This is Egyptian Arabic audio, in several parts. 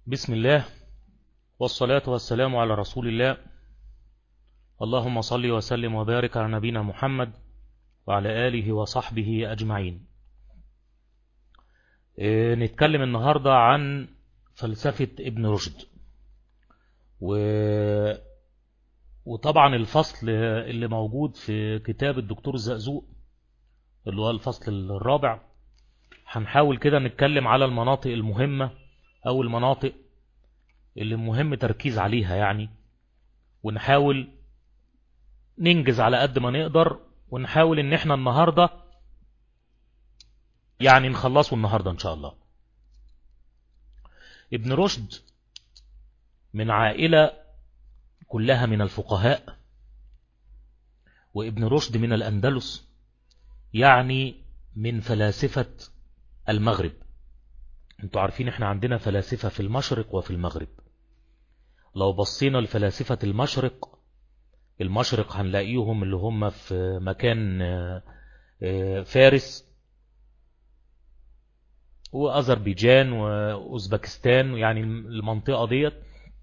بسم الله والصلاة والسلام على رسول الله اللهم صل وسلم وبارك على نبينا محمد وعلى آله وصحبه أجمعين نتكلم النهاردة عن فلسفة ابن رشد و... وطبعا الفصل اللي موجود في كتاب الدكتور الزقزوق اللي هو الفصل الرابع هنحاول كده نتكلم على المناطق المهمة او المناطق اللي مهم تركيز عليها يعني ونحاول ننجز على قد ما نقدر ونحاول ان احنا النهاردة يعني نخلصه النهاردة ان شاء الله ابن رشد من عائلة كلها من الفقهاء وابن رشد من الأندلس يعني من فلاسفة المغرب انتوا عارفين احنا عندنا فلاسفة في المشرق وفي المغرب لو بصينا لفلاسفة المشرق المشرق هنلاقيهم اللي هم في مكان فارس وأذربيجان وأوزبكستان يعني المنطقة ديت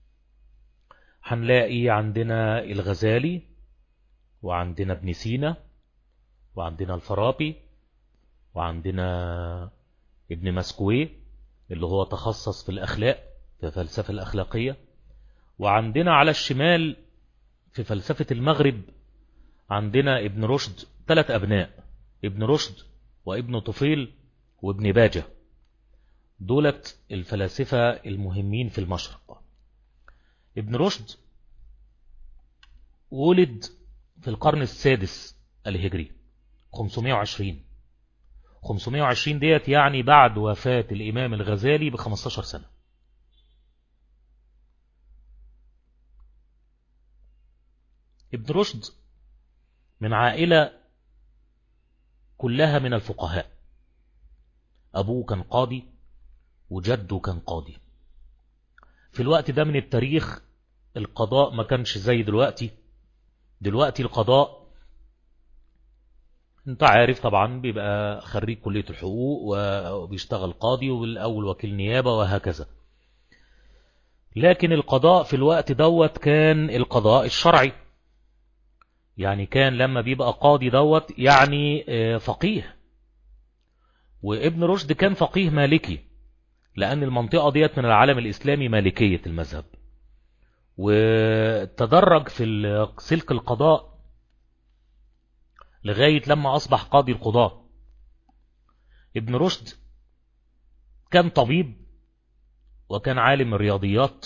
هنلاقي عندنا الغزالي وعندنا ابن سينا وعندنا الفارابي وعندنا ابن مسكوي اللي هو تخصص في الأخلاق في الفلسفة الأخلاقية وعندنا على الشمال في فلسفة المغرب عندنا ابن رشد ثلاث أبناء ابن رشد وابن طفيل وابن باجة دولت الفلاسفة المهمين في المشرق ابن رشد ولد في القرن السادس الهجري 520 520 ديت يعني بعد وفاة الإمام الغزالي ب 15 سنة ابن رشد من عائلة كلها من الفقهاء أبوه كان قاضي وجده كان قاضي في الوقت ده من التاريخ القضاء ما كانش زي دلوقتي دلوقتي القضاء انت عارف طبعا بيبقى خريج كلية الحقوق وبيشتغل قاضي والأول وكيل نيابة وهكذا لكن القضاء في الوقت دوت كان القضاء الشرعي يعني كان لما بيبقى قاضي دوت يعني فقيه وابن رشد كان فقيه مالكي لأن المنطقة ديت من العالم الإسلامي مالكية المذهب وتدرج في سلك القضاء لغاية لما أصبح قاضي القضاء ابن رشد كان طبيب وكان عالم الرياضيات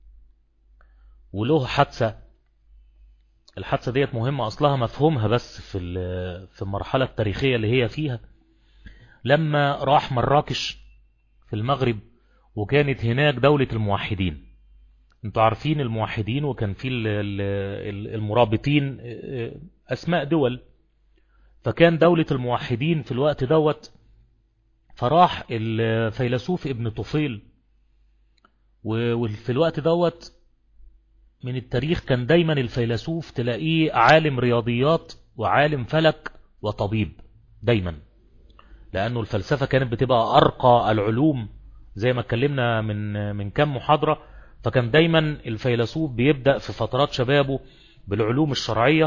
وله حادثة الحادثة ديت مهمة أصلها مفهومها بس في في المرحلة التاريخية اللي هي فيها لما راح مراكش في المغرب وكانت هناك دولة الموحدين انتوا عارفين الموحدين وكان في المرابطين أسماء دول فكان دولة الموحدين في الوقت دوت فراح الفيلسوف ابن طفيل وفي الوقت دوت من التاريخ كان دايما الفيلسوف تلاقيه عالم رياضيات وعالم فلك وطبيب دايما لأنه الفلسفة كانت بتبقى أرقى العلوم زي ما اتكلمنا من من كم محاضرة فكان دايما الفيلسوف بيبدأ في فترات شبابه بالعلوم الشرعية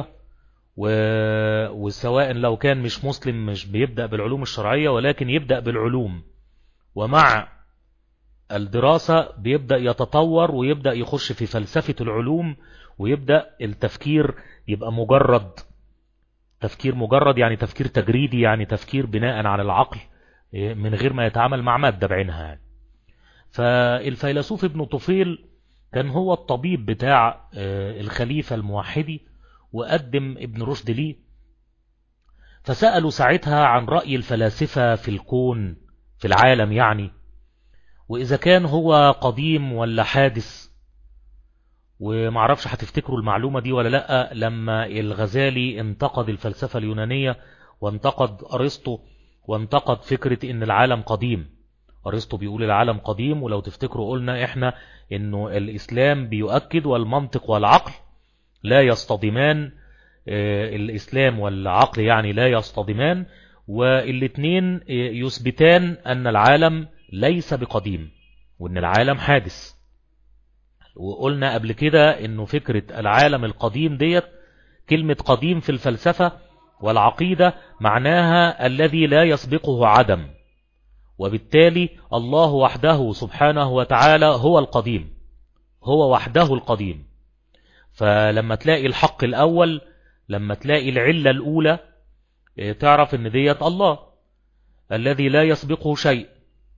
وسواء لو كان مش مسلم مش بيبدأ بالعلوم الشرعية ولكن يبدأ بالعلوم ومع الدراسة بيبدأ يتطور ويبدأ يخش في فلسفة العلوم ويبدأ التفكير يبقى مجرد تفكير مجرد يعني تفكير تجريدي يعني تفكير بناء على العقل من غير ما يتعامل مع مادة بعينها يعني. فالفيلسوف ابن طفيل كان هو الطبيب بتاع الخليفة الموحدي وقدم ابن رشد ليه فسألوا ساعتها عن رأي الفلاسفة في الكون في العالم يعني وإذا كان هو قديم ولا حادث ومعرفش هتفتكروا المعلومة دي ولا لأ لما الغزالي انتقد الفلسفة اليونانية وانتقد أرسطو وانتقد فكرة ان العالم قديم أرسطو بيقول العالم قديم ولو تفتكروا قلنا احنا انه الإسلام بيؤكد والمنطق والعقل لا يصطدمان الإسلام والعقل يعني لا يصطدمان والاثنين يثبتان أن العالم ليس بقديم وأن العالم حادث وقلنا قبل كده انه فكرة العالم القديم ديت كلمة قديم في الفلسفة والعقيدة معناها الذي لا يسبقه عدم وبالتالي الله وحده سبحانه وتعالى هو القديم هو وحده القديم فلما تلاقي الحق الأول لما تلاقي العلة الأولى تعرف ان ديت الله الذي لا يسبقه شيء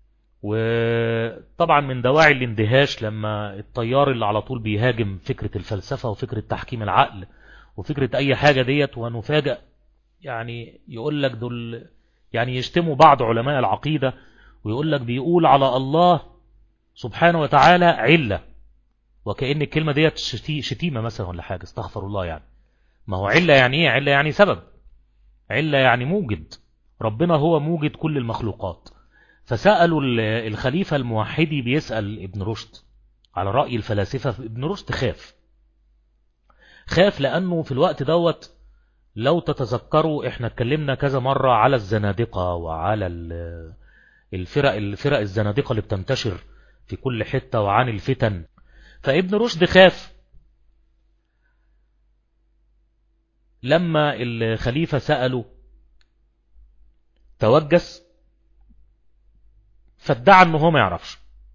وطبعا من دواعي الاندهاش لما الطيار اللي على طول بيهاجم فكرة الفلسفة وفكرة تحكيم العقل وفكرة اي حاجة ديت ونفاجأ يعني يقول لك دول يعني يشتموا بعض علماء العقيدة ويقول لك بيقول على الله سبحانه وتعالى علة وكأن الكلمة ديت شتيمة مثلا ولا حاجة استغفر الله يعني ما هو علة يعني ايه علة يعني سبب علة يعني موجد ربنا هو موجد كل المخلوقات فسألوا الخليفة الموحدي بيسأل ابن رشد على رأي الفلاسفة ابن رشد خاف خاف لأنه في الوقت دوت لو تتذكروا احنا اتكلمنا كذا مرة على الزنادقة وعلى الفرق, الفرق الزنادقة اللي بتنتشر في كل حتة وعن الفتن فابن رشد خاف لما الخليفة سأله توجس فادعى انه هو ما يعرفش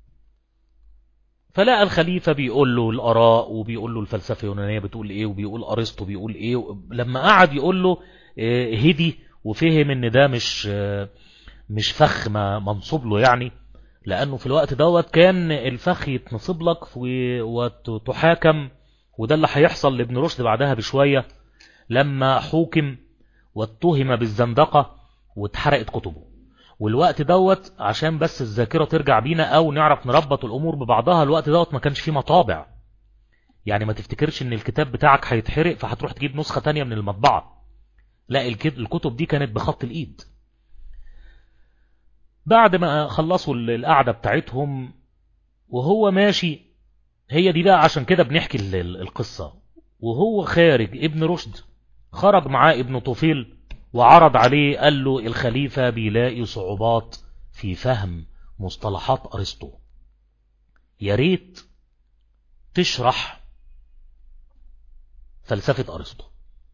فلقى الخليفة بيقول له الآراء وبيقول له الفلسفة اليونانية بتقول ايه وبيقول أرسطو بيقول ايه لما قعد يقول له هدي وفهم ان ده مش مش فخ ما منصوب له يعني لأنه في الوقت دوت كان الفخ يتنصب لك وتحاكم وده اللي هيحصل لابن رشد بعدها بشوية لما حوكم واتهم بالزندقة واتحرقت كتبه والوقت دوت عشان بس الذاكرة ترجع بينا او نعرف نربط الامور ببعضها الوقت دوت ما كانش فيه مطابع يعني ما تفتكرش ان الكتاب بتاعك هيتحرق فهتروح تجيب نسخة تانية من المطبعة لا الكتب دي كانت بخط الايد بعد ما خلصوا القعدة بتاعتهم وهو ماشي هي دي بقى عشان كده بنحكي القصة وهو خارج ابن رشد خرج معاه ابن طفيل وعرض عليه قال له الخليفة بيلاقي صعوبات في فهم مصطلحات أرسطو يا ريت تشرح فلسفة أرسطو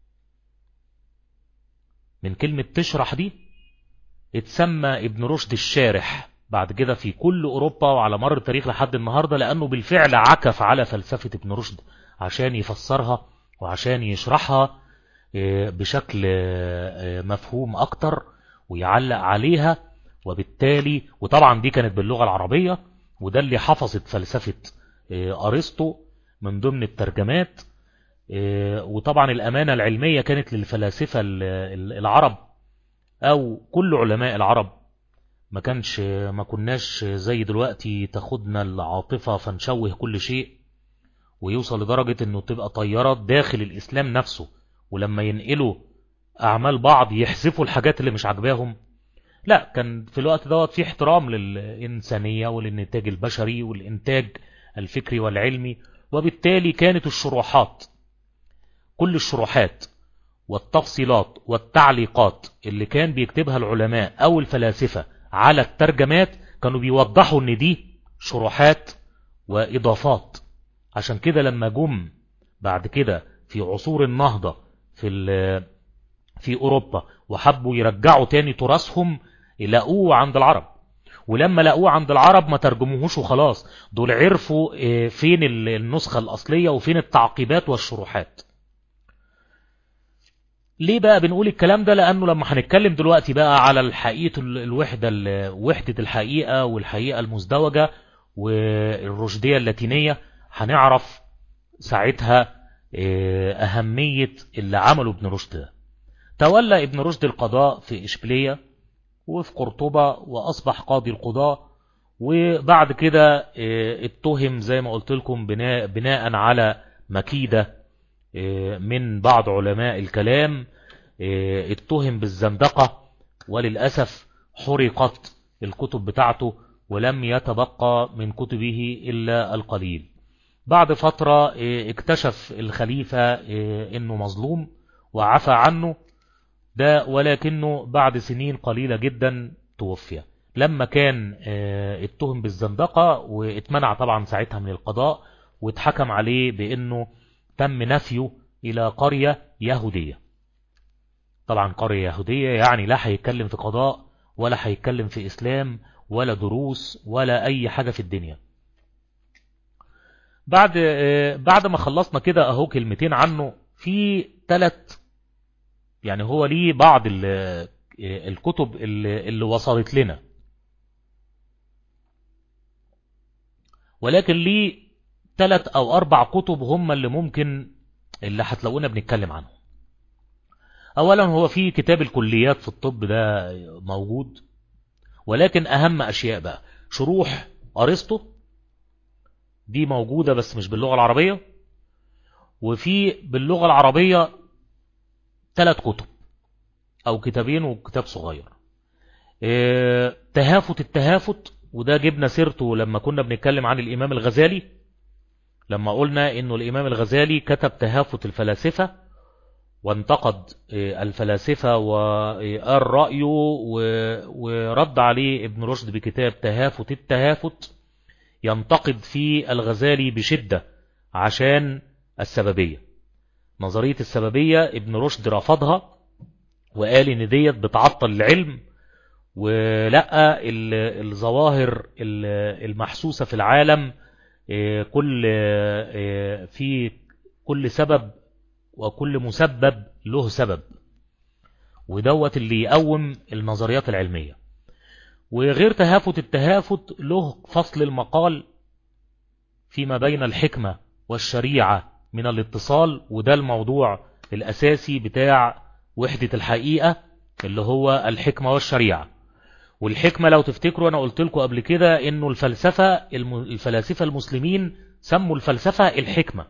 من كلمة تشرح دي اتسمى ابن رشد الشارح بعد كده في كل أوروبا وعلى مر التاريخ لحد النهاردة لأنه بالفعل عكف على فلسفة ابن رشد عشان يفسرها وعشان يشرحها بشكل مفهوم أكتر ويعلق عليها وبالتالي وطبعا دي كانت باللغة العربية وده اللي حفظت فلسفة أرسطو من ضمن الترجمات وطبعا الأمانة العلمية كانت للفلاسفة العرب أو كل علماء العرب ما كانش ما كناش زي دلوقتي تاخدنا العاطفة فنشوه كل شيء ويوصل لدرجة انه تبقى طيارات داخل الاسلام نفسه ولما ينقلوا اعمال بعض يحذفوا الحاجات اللي مش عجباهم لا كان في الوقت دوت في احترام للإنسانية وللإنتاج البشري والإنتاج الفكري والعلمي وبالتالي كانت الشروحات كل الشروحات والتفصيلات والتعليقات اللي كان بيكتبها العلماء أو الفلاسفة على الترجمات كانوا بيوضحوا ان دي شروحات وإضافات عشان كده لما جم بعد كده في عصور النهضة في في أوروبا وحبوا يرجعوا تاني تراثهم لقوه عند العرب ولما لقوه عند العرب ما ترجموهوش وخلاص دول عرفوا فين النسخة الأصلية وفين التعقيبات والشروحات ليه بقى بنقول الكلام ده لأنه لما هنتكلم دلوقتي بقى على الحقيقة الوحدة وحدة الحقيقة والحقيقة المزدوجة والرشدية اللاتينية هنعرف ساعتها أهمية اللي عمله ابن رشد ده تولى ابن رشد القضاء في إشبلية وفي قرطبة وأصبح قاضي القضاء وبعد كده اتهم زي ما قلت لكم بناء, بناء على مكيدة من بعض علماء الكلام اتهم بالزندقة وللأسف حرقت الكتب بتاعته ولم يتبقى من كتبه إلا القليل بعد فترة اكتشف الخليفة انه مظلوم وعفى عنه ده ولكنه بعد سنين قليلة جدا توفي لما كان اتهم بالزندقة واتمنع طبعا ساعتها من القضاء واتحكم عليه بأنه تم نفيه إلى قرية يهودية طبعا قرية يهودية يعني لا هيتكلم في قضاء ولا هيتكلم في إسلام ولا دروس ولا أي حاجة في الدنيا بعد بعد ما خلصنا كده أهو كلمتين عنه في ثلاث يعني هو ليه بعض الكتب اللي, اللي وصلت لنا ولكن ليه ثلاث أو أربع كتب هم اللي ممكن اللي هتلاقونا بنتكلم عنهم أولا هو في كتاب الكليات في الطب ده موجود ولكن أهم أشياء بقى شروح أرسطو دي موجودة بس مش باللغة العربية وفي باللغة العربية ثلاث كتب أو كتابين وكتاب صغير اه تهافت التهافت وده جبنا سيرته لما كنا بنتكلم عن الإمام الغزالي لما قلنا إنه الإمام الغزالي كتب تهافت الفلاسفة وانتقد الفلاسفة وقال رأيه ورد عليه ابن رشد بكتاب تهافت التهافت ينتقد فيه الغزالي بشدة عشان السببية نظرية السببية ابن رشد رفضها وقال ان ديت بتعطل العلم ولقى الظواهر المحسوسة في العالم كل في كل سبب وكل مسبب له سبب ودوت اللي يقوم النظريات العلمية وغير تهافت التهافت له فصل المقال فيما بين الحكمة والشريعة من الاتصال وده الموضوع الأساسي بتاع وحدة الحقيقة اللي هو الحكمة والشريعة والحكمة لو تفتكروا أنا قلت لكم قبل كده إنه الفلسفة الفلاسفة المسلمين سموا الفلسفة الحكمة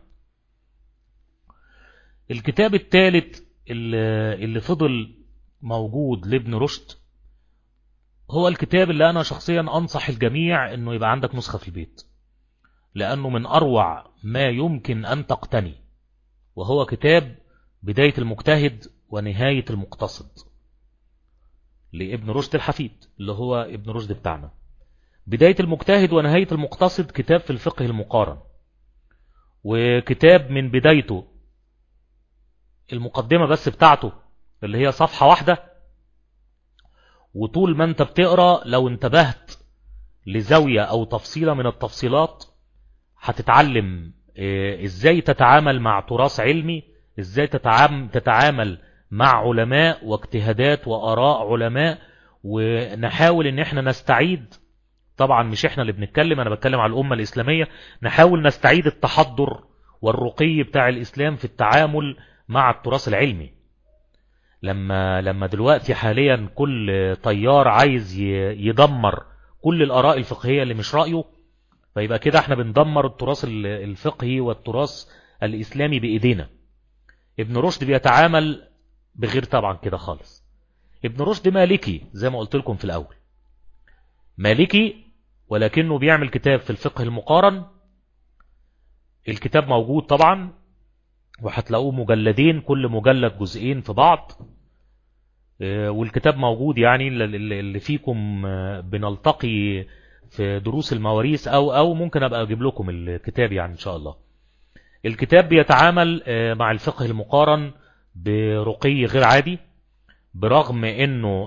الكتاب الثالث اللي فضل موجود لابن رشد هو الكتاب اللي أنا شخصيا أنصح الجميع أنه يبقى عندك نسخة في البيت لأنه من أروع ما يمكن أن تقتني وهو كتاب بداية المجتهد ونهاية المقتصد لابن رشد الحفيد اللي هو ابن رشد بتاعنا بداية المجتهد ونهاية المقتصد كتاب في الفقه المقارن وكتاب من بدايته المقدمة بس بتاعته اللي هي صفحة واحدة وطول ما انت بتقرأ لو انتبهت لزاوية او تفصيلة من التفصيلات هتتعلم ازاي تتعامل مع تراث علمي ازاي تتعامل مع علماء واجتهادات وآراء علماء ونحاول ان احنا نستعيد طبعا مش احنا اللي بنتكلم انا بتكلم على الامة الاسلامية نحاول نستعيد التحضر والرقي بتاع الاسلام في التعامل مع التراث العلمي لما لما دلوقتي حاليا كل طيار عايز يدمر كل الآراء الفقهية اللي مش رأيه فيبقى كده احنا بندمر التراث الفقهي والتراث الإسلامي بإيدينا ابن رشد بيتعامل بغير طبعا كده خالص ابن رشد مالكي زي ما قلت لكم في الأول مالكي ولكنه بيعمل كتاب في الفقه المقارن الكتاب موجود طبعا وهتلاقوه مجلدين كل مجلد جزئين في بعض والكتاب موجود يعني اللي فيكم بنلتقي في دروس المواريث او او ممكن ابقى اجيب لكم الكتاب يعني ان شاء الله الكتاب بيتعامل مع الفقه المقارن برقي غير عادي برغم انه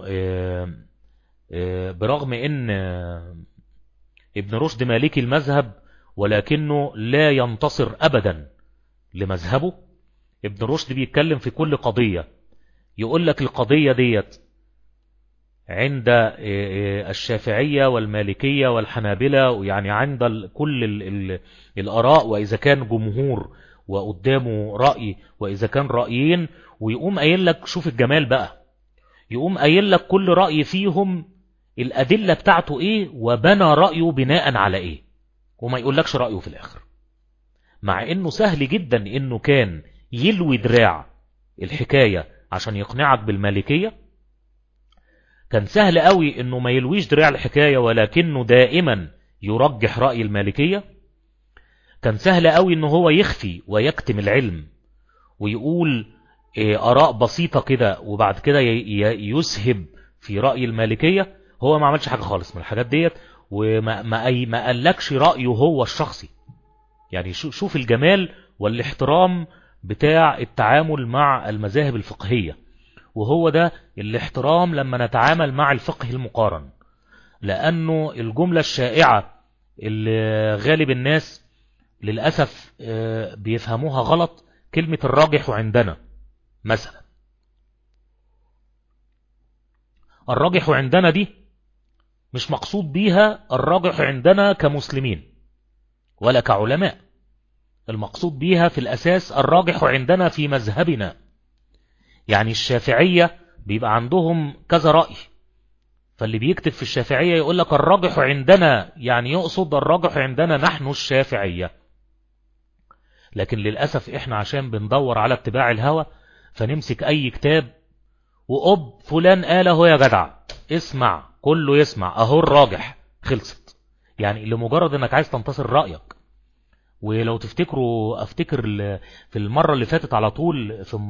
برغم ان ابن رشد مالكي المذهب ولكنه لا ينتصر ابدا لمذهبه ابن رشد بيتكلم في كل قضية يقول لك القضية ديت عند الشافعية والمالكية والحنابلة يعني عند كل ال ال الأراء وإذا كان جمهور وقدامه رأي وإذا كان رأيين ويقوم قايل لك شوف الجمال بقى يقوم قايل لك كل رأي فيهم الأدلة بتاعته إيه وبنى رأيه بناء على إيه وما يقولكش رأيه في الآخر مع إنه سهل جدا إنه كان يلوي دراع الحكاية عشان يقنعك بالمالكية كان سهل قوي انه ما يلويش دراع الحكاية ولكنه دائما يرجح رأي المالكية كان سهل قوي انه هو يخفي ويكتم العلم ويقول اراء بسيطة كده وبعد كده يسهب في رأي المالكية هو ما عملش حاجة خالص من الحاجات ديت وما ما, أي ما قالكش رأيه هو الشخصي يعني شوف الجمال والاحترام بتاع التعامل مع المذاهب الفقهية وهو ده الاحترام لما نتعامل مع الفقه المقارن لأنه الجملة الشائعة اللي غالب الناس للأسف بيفهموها غلط كلمة الراجح عندنا مثلا الراجح عندنا دي مش مقصود بيها الراجح عندنا كمسلمين ولا كعلماء المقصود بيها في الأساس الراجح عندنا في مذهبنا يعني الشافعية بيبقى عندهم كذا رأي فاللي بيكتب في الشافعية يقول لك الراجح عندنا يعني يقصد الراجح عندنا نحن الشافعية لكن للأسف احنا عشان بندور على اتباع الهوى فنمسك اي كتاب وأب فلان قاله يا جدع اسمع كله يسمع اهو الراجح خلصت يعني لمجرد انك عايز تنتصر رأيك ولو تفتكروا افتكر في المرة اللي فاتت على طول في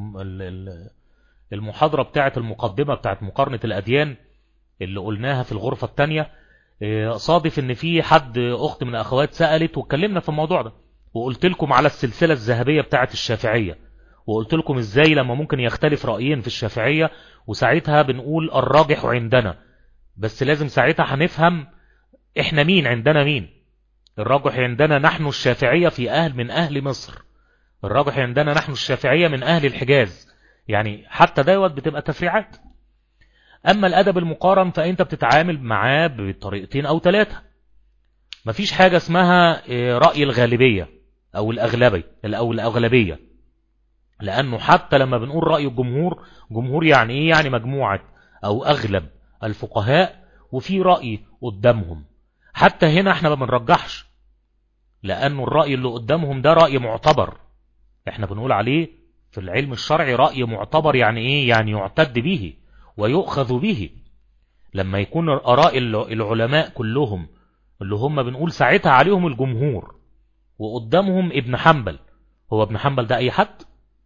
المحاضرة بتاعة المقدمة بتاعة مقارنة الأديان اللي قلناها في الغرفة التانية صادف ان في حد اخت من اخوات سألت واتكلمنا في الموضوع ده وقلت لكم على السلسلة الذهبية بتاعة الشافعية وقلت لكم ازاي لما ممكن يختلف رأيين في الشافعية وساعتها بنقول الراجح عندنا بس لازم ساعتها هنفهم احنا مين عندنا مين الراجح عندنا نحن الشافعية في أهل من أهل مصر الراجح عندنا نحن الشافعية من أهل الحجاز يعني حتى دوت بتبقى تفريعات أما الأدب المقارن فأنت بتتعامل معاه بطريقتين أو ثلاثة مفيش حاجة اسمها رأي الغالبية أو الأغلبية أو الأغلبية لأنه حتى لما بنقول رأي الجمهور جمهور يعني إيه يعني مجموعة أو أغلب الفقهاء وفي رأي قدامهم حتى هنا احنا ما بنرجحش لأنه الرأي اللي قدامهم ده رأي معتبر احنا بنقول عليه في العلم الشرعي رأي معتبر يعني ايه يعني يعتد به ويؤخذ به لما يكون آراء العلماء كلهم اللي هم بنقول ساعتها عليهم الجمهور وقدامهم ابن حنبل هو ابن حنبل ده اي حد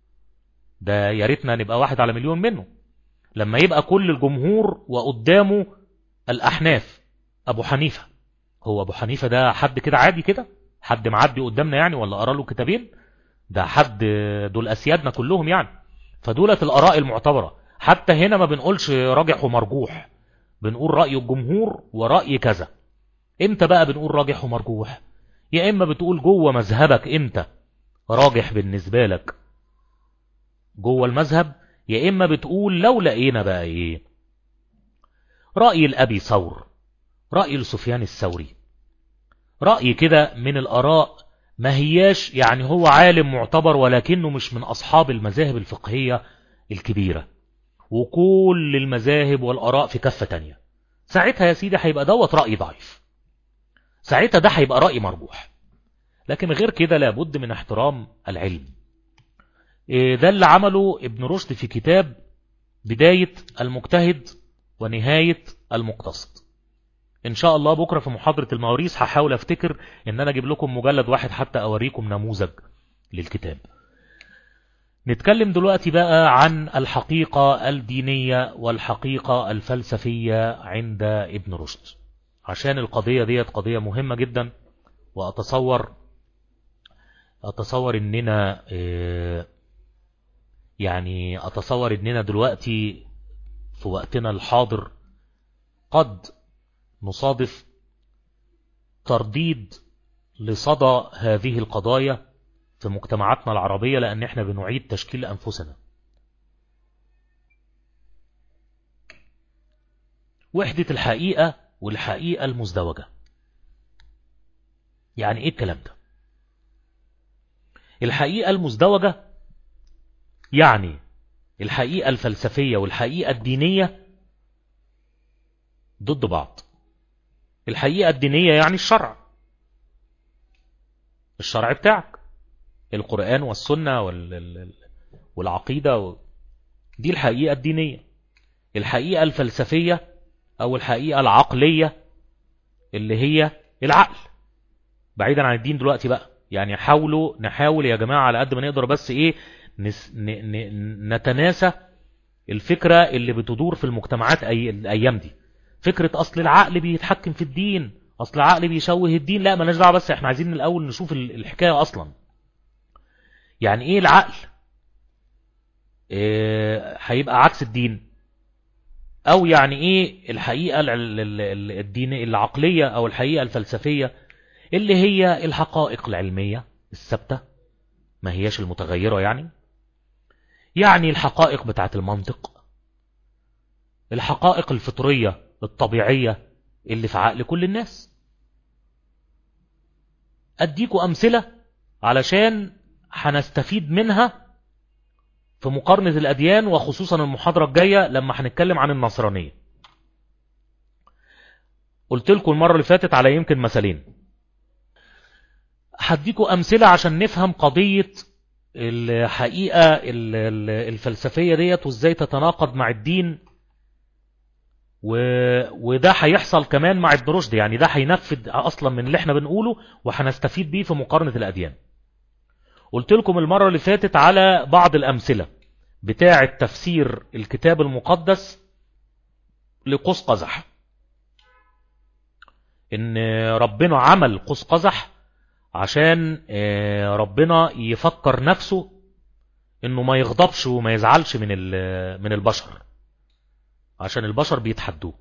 ده يا ريتنا نبقى واحد على مليون منه لما يبقى كل الجمهور وقدامه الأحناف أبو حنيفة هو أبو حنيفة ده حد كده عادي كده حد معدي قدامنا يعني ولا قرا له كتابين ده حد دول أسيادنا كلهم يعني فدولة الأراء المعتبرة حتى هنا ما بنقولش راجح ومرجوح بنقول رأي الجمهور ورأي كذا امتى بقى بنقول راجح ومرجوح يا إما بتقول جوه مذهبك انت راجح بالنسبة لك جوه المذهب يا إما بتقول لو لقينا بقى إيه رأي الأبي ثور رأي السفيان الثوري رأي كده من الأراء ما هياش يعني هو عالم معتبر ولكنه مش من أصحاب المذاهب الفقهية الكبيرة وكل المذاهب والأراء في كفة تانية ساعتها يا سيدي هيبقى دوت رأي ضعيف ساعتها ده هيبقى رأي مرجوح لكن غير كده لابد من احترام العلم ده اللي عمله ابن رشد في كتاب بداية المجتهد ونهاية المقتصد ان شاء الله بكرة في محاضرة المواريث هحاول افتكر ان انا اجيب لكم مجلد واحد حتى اوريكم نموذج للكتاب نتكلم دلوقتي بقى عن الحقيقة الدينية والحقيقة الفلسفية عند ابن رشد عشان القضية ديت قضية مهمة جدا واتصور اتصور اننا يعني اتصور اننا دلوقتي في وقتنا الحاضر قد نصادف ترديد لصدى هذه القضايا في مجتمعاتنا العربية لأن احنا بنعيد تشكيل أنفسنا وحدة الحقيقة والحقيقة المزدوجة يعني ايه الكلام ده الحقيقة المزدوجة يعني الحقيقة الفلسفية والحقيقة الدينية ضد بعض الحقيقة الدينية يعني الشرع الشرع بتاعك القرآن والسنة والعقيدة دي الحقيقة الدينية الحقيقة الفلسفية أو الحقيقة العقلية اللي هي العقل بعيدا عن الدين دلوقتي بقى يعني حاولوا نحاول يا جماعة على قد ما نقدر بس ايه نس ن ن نتناسى الفكرة اللي بتدور في المجتمعات أي الأيام دي فكرة أصل العقل بيتحكم في الدين اصل العقل بيشوه الدين لا مالناش دعوه بس احنا عايزين الاول نشوف الحكايه اصلا يعني ايه العقل إيه هيبقى عكس الدين او يعني ايه الحقيقه الدين العقليه او الحقيقه الفلسفيه اللي هي الحقائق العلميه الثابته ما هياش المتغيره يعني يعني الحقائق بتاعت المنطق الحقائق الفطريه الطبيعيه اللي في عقل كل الناس اديكوا امثله علشان هنستفيد منها في مقارنة الأديان وخصوصا المحاضرة الجاية لما هنتكلم عن النصرانية قلت لكم المرة اللي فاتت على يمكن مثالين هديكم أمثلة عشان نفهم قضية الحقيقة الفلسفية ديت وازاي تتناقض مع الدين و... وده هيحصل كمان مع ابن رشد يعني ده هينفذ أصلا من اللي احنا بنقوله وهنستفيد بيه في مقارنة الأديان قلت لكم المرة اللي فاتت على بعض الأمثلة بتاعة تفسير الكتاب المقدس لقوس قزح ان ربنا عمل قوس قزح عشان ربنا يفكر نفسه انه ما يغضبش وما يزعلش من من البشر عشان البشر بيتحدوه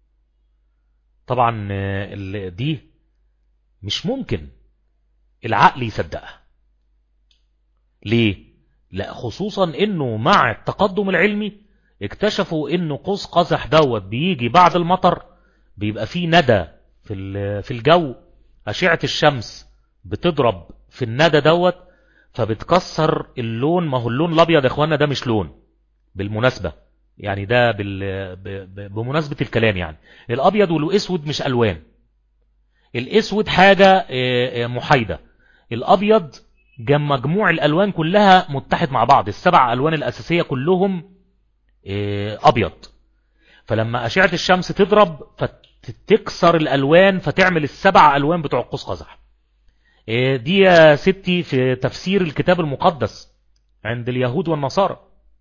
طبعا دي مش ممكن العقل يصدقها ليه لا خصوصا انه مع التقدم العلمي اكتشفوا انه قوس قزح دوت بيجي بعد المطر بيبقى فيه ندى في في الجو اشعه الشمس بتضرب في الندى دوت فبتكسر اللون ما هو اللون الابيض يا اخوانا ده مش لون بالمناسبه يعني ده بال... بمناسبه الكلام يعني الابيض والاسود مش الوان الاسود حاجه محايده الابيض جم مجموع الالوان كلها متحد مع بعض السبع الوان الاساسيه كلهم ابيض فلما اشعه الشمس تضرب فتكسر الالوان فتعمل السبع الوان بتوع قوس قزح دي يا ستي في تفسير الكتاب المقدس عند اليهود والنصارى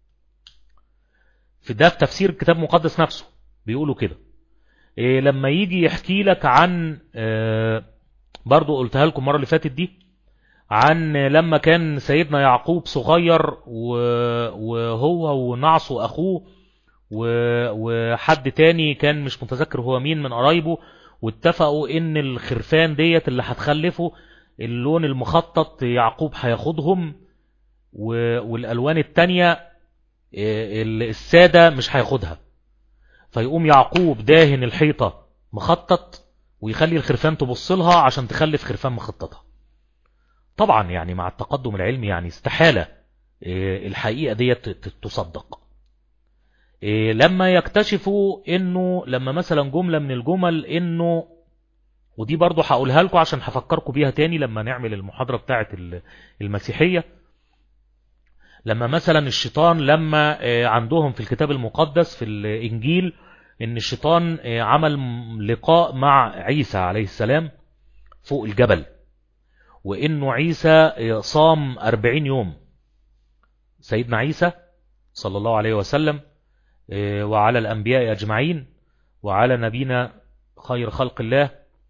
في ده في تفسير الكتاب المقدس نفسه بيقولوا كده لما يجي يحكي لك عن برضو قلتها لكم المره اللي فاتت دي عن لما كان سيدنا يعقوب صغير وهو ونعصه أخوه وحد تاني كان مش متذكر هو مين من قرايبه واتفقوا ان الخرفان ديت اللي هتخلفه اللون المخطط يعقوب هياخدهم والالوان التانية السادة مش هياخدها فيقوم يعقوب داهن الحيطة مخطط ويخلي الخرفان تبص لها عشان تخلف خرفان مخططة طبعا يعني مع التقدم العلمي يعني استحالة الحقيقة دي تصدق لما يكتشفوا انه لما مثلا جملة من الجمل انه ودي برضو هقولها لكم عشان هفكركم بيها تاني لما نعمل المحاضرة بتاعة المسيحية لما مثلا الشيطان لما عندهم في الكتاب المقدس في الانجيل ان الشيطان عمل لقاء مع عيسى عليه السلام فوق الجبل وانه عيسى صام أربعين يوم سيدنا عيسى صلى الله عليه وسلم وعلى الأنبياء أجمعين وعلى نبينا خير خلق الله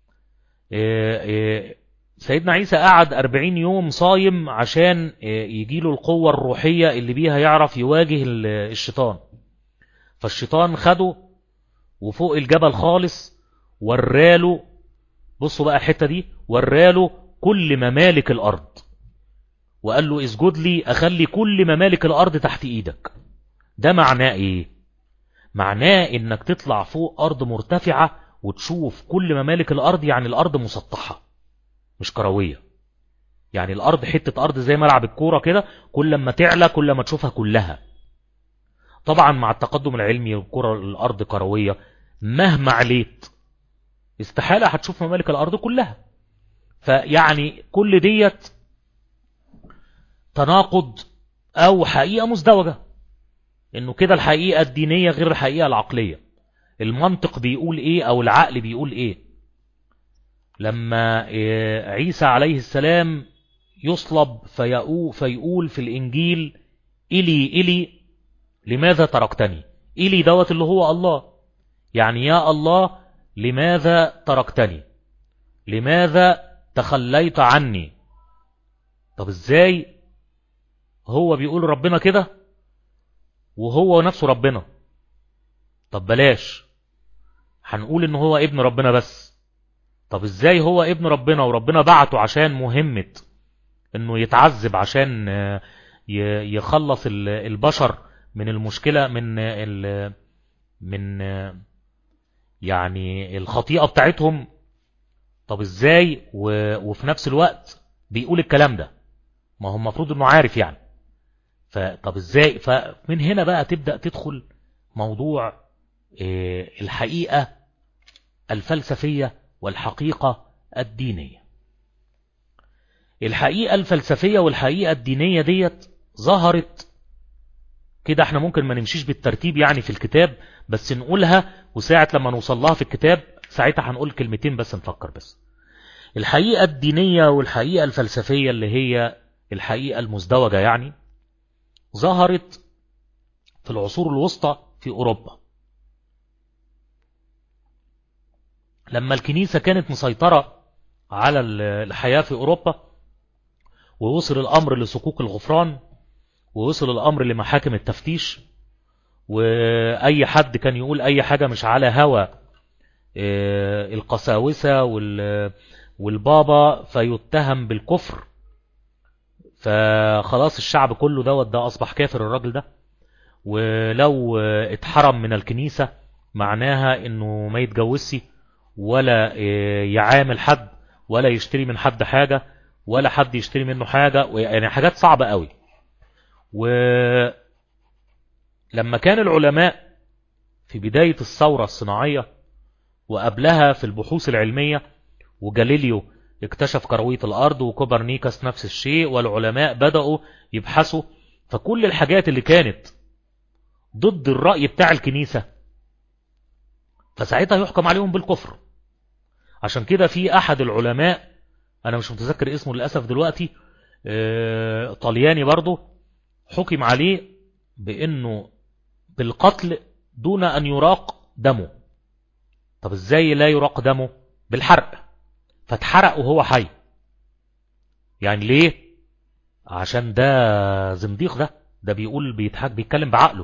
سيدنا عيسى قعد أربعين يوم صايم عشان يجيله القوة الروحية اللي بيها يعرف يواجه الشيطان فالشيطان خده وفوق الجبل خالص وراله بصوا بقى الحتة دي وراله كل ممالك الأرض وقال له اسجد لي أخلي كل ممالك الأرض تحت إيدك ده معناه إيه معناه إنك تطلع فوق أرض مرتفعة وتشوف كل ممالك الأرض يعني الأرض مسطحة مش كروية يعني الأرض حتة أرض زي ملعب الكورة كده كل ما تعلى كل ما تشوفها كلها طبعا مع التقدم العلمي الكرة الأرض كروية مهما عليت استحالة هتشوف ممالك الأرض كلها فيعني كل ديت تناقض أو حقيقة مزدوجة إنه كده الحقيقة الدينية غير الحقيقة العقلية المنطق بيقول إيه أو العقل بيقول إيه لما عيسى عليه السلام يصلب فيقول في الإنجيل إلي إلي لماذا تركتني إلي دوت اللي هو الله يعني يا الله لماذا تركتني لماذا تخليت عني طب ازاي هو بيقول ربنا كده وهو نفسه ربنا طب بلاش هنقول ان هو ابن ربنا بس طب ازاي هو ابن ربنا وربنا بعته عشان مهمة انه يتعذب عشان يخلص البشر من المشكلة من من يعني الخطيئة بتاعتهم طب ازاي وفي نفس الوقت بيقول الكلام ده ما هو المفروض انه عارف يعني فطب ازاي فمن هنا بقى تبدأ تدخل موضوع الحقيقة الفلسفية والحقيقة الدينية الحقيقة الفلسفية والحقيقة الدينية ديت ظهرت كده احنا ممكن ما نمشيش بالترتيب يعني في الكتاب بس نقولها وساعة لما نوصل لها في الكتاب ساعتها هنقول كلمتين بس نفكر بس الحقيقة الدينية والحقيقة الفلسفية اللي هي الحقيقة المزدوجة يعني ظهرت في العصور الوسطى في أوروبا لما الكنيسة كانت مسيطرة على الحياة في أوروبا ووصل الأمر لصكوك الغفران ووصل الأمر لمحاكم التفتيش وأي حد كان يقول أي حاجة مش على هوى القساوسة والبابا فيتهم بالكفر فخلاص الشعب كله دوت ده أصبح كافر الراجل ده ولو اتحرم من الكنيسة معناها انه ما يتجوزش ولا يعامل حد ولا يشتري من حد حاجة ولا حد يشتري منه حاجة يعني حاجات صعبة قوي ولما كان العلماء في بداية الثورة الصناعية وقبلها في البحوث العلمية وجاليليو اكتشف كروية الأرض وكوبرنيكس نفس الشيء والعلماء بدأوا يبحثوا فكل الحاجات اللي كانت ضد الرأي بتاع الكنيسة فساعتها يحكم عليهم بالكفر عشان كده في أحد العلماء أنا مش متذكر اسمه للأسف دلوقتي اه طلياني برضه حكم عليه بأنه بالقتل دون أن يراق دمه طب ازاي لا يراق دمه بالحرق فاتحرق وهو حي يعني ليه عشان ده زنديق ده ده بيقول بيتحك بيتكلم بعقله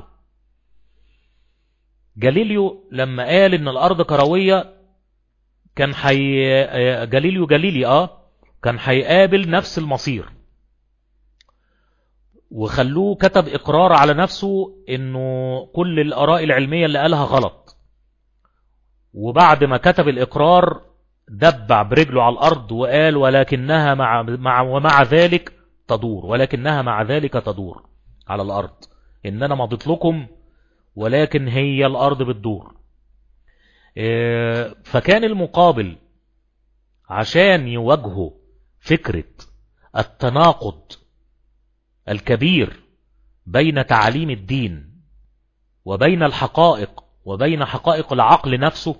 جاليليو لما قال ان الارض كروية كان حي جاليليو جاليلي اه كان هيقابل نفس المصير وخلوه كتب اقرار على نفسه انه كل الاراء العلمية اللي قالها غلط وبعد ما كتب الاقرار دبع برجله على الارض وقال ولكنها مع, مع ومع ذلك تدور ولكنها مع ذلك تدور على الارض ان انا مضيت لكم ولكن هي الارض بتدور فكان المقابل عشان يواجهوا فكرة التناقض الكبير بين تعاليم الدين وبين الحقائق وبين حقائق العقل نفسه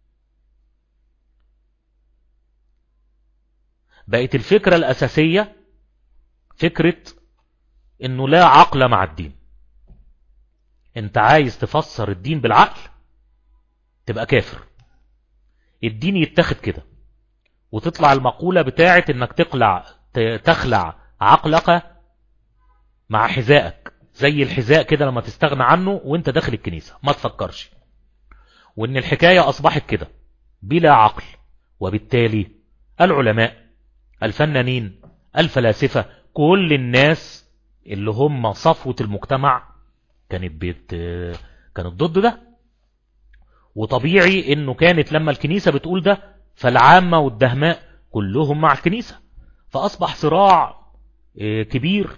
بقت الفكرة الأساسية فكرة انه لا عقل مع الدين انت عايز تفسر الدين بالعقل تبقى كافر الدين يتخذ كده وتطلع المقولة بتاعة انك تقلع تخلع عقلك مع حذائك زي الحذاء كده لما تستغنى عنه وانت داخل الكنيسة ما تفكرش وان الحكاية اصبحت كده بلا عقل وبالتالي العلماء الفنانين الفلاسفة كل الناس اللي هم صفوة المجتمع كانت بيت كانت ضد ده وطبيعي انه كانت لما الكنيسة بتقول ده فالعامة والدهماء كلهم مع الكنيسة فاصبح صراع كبير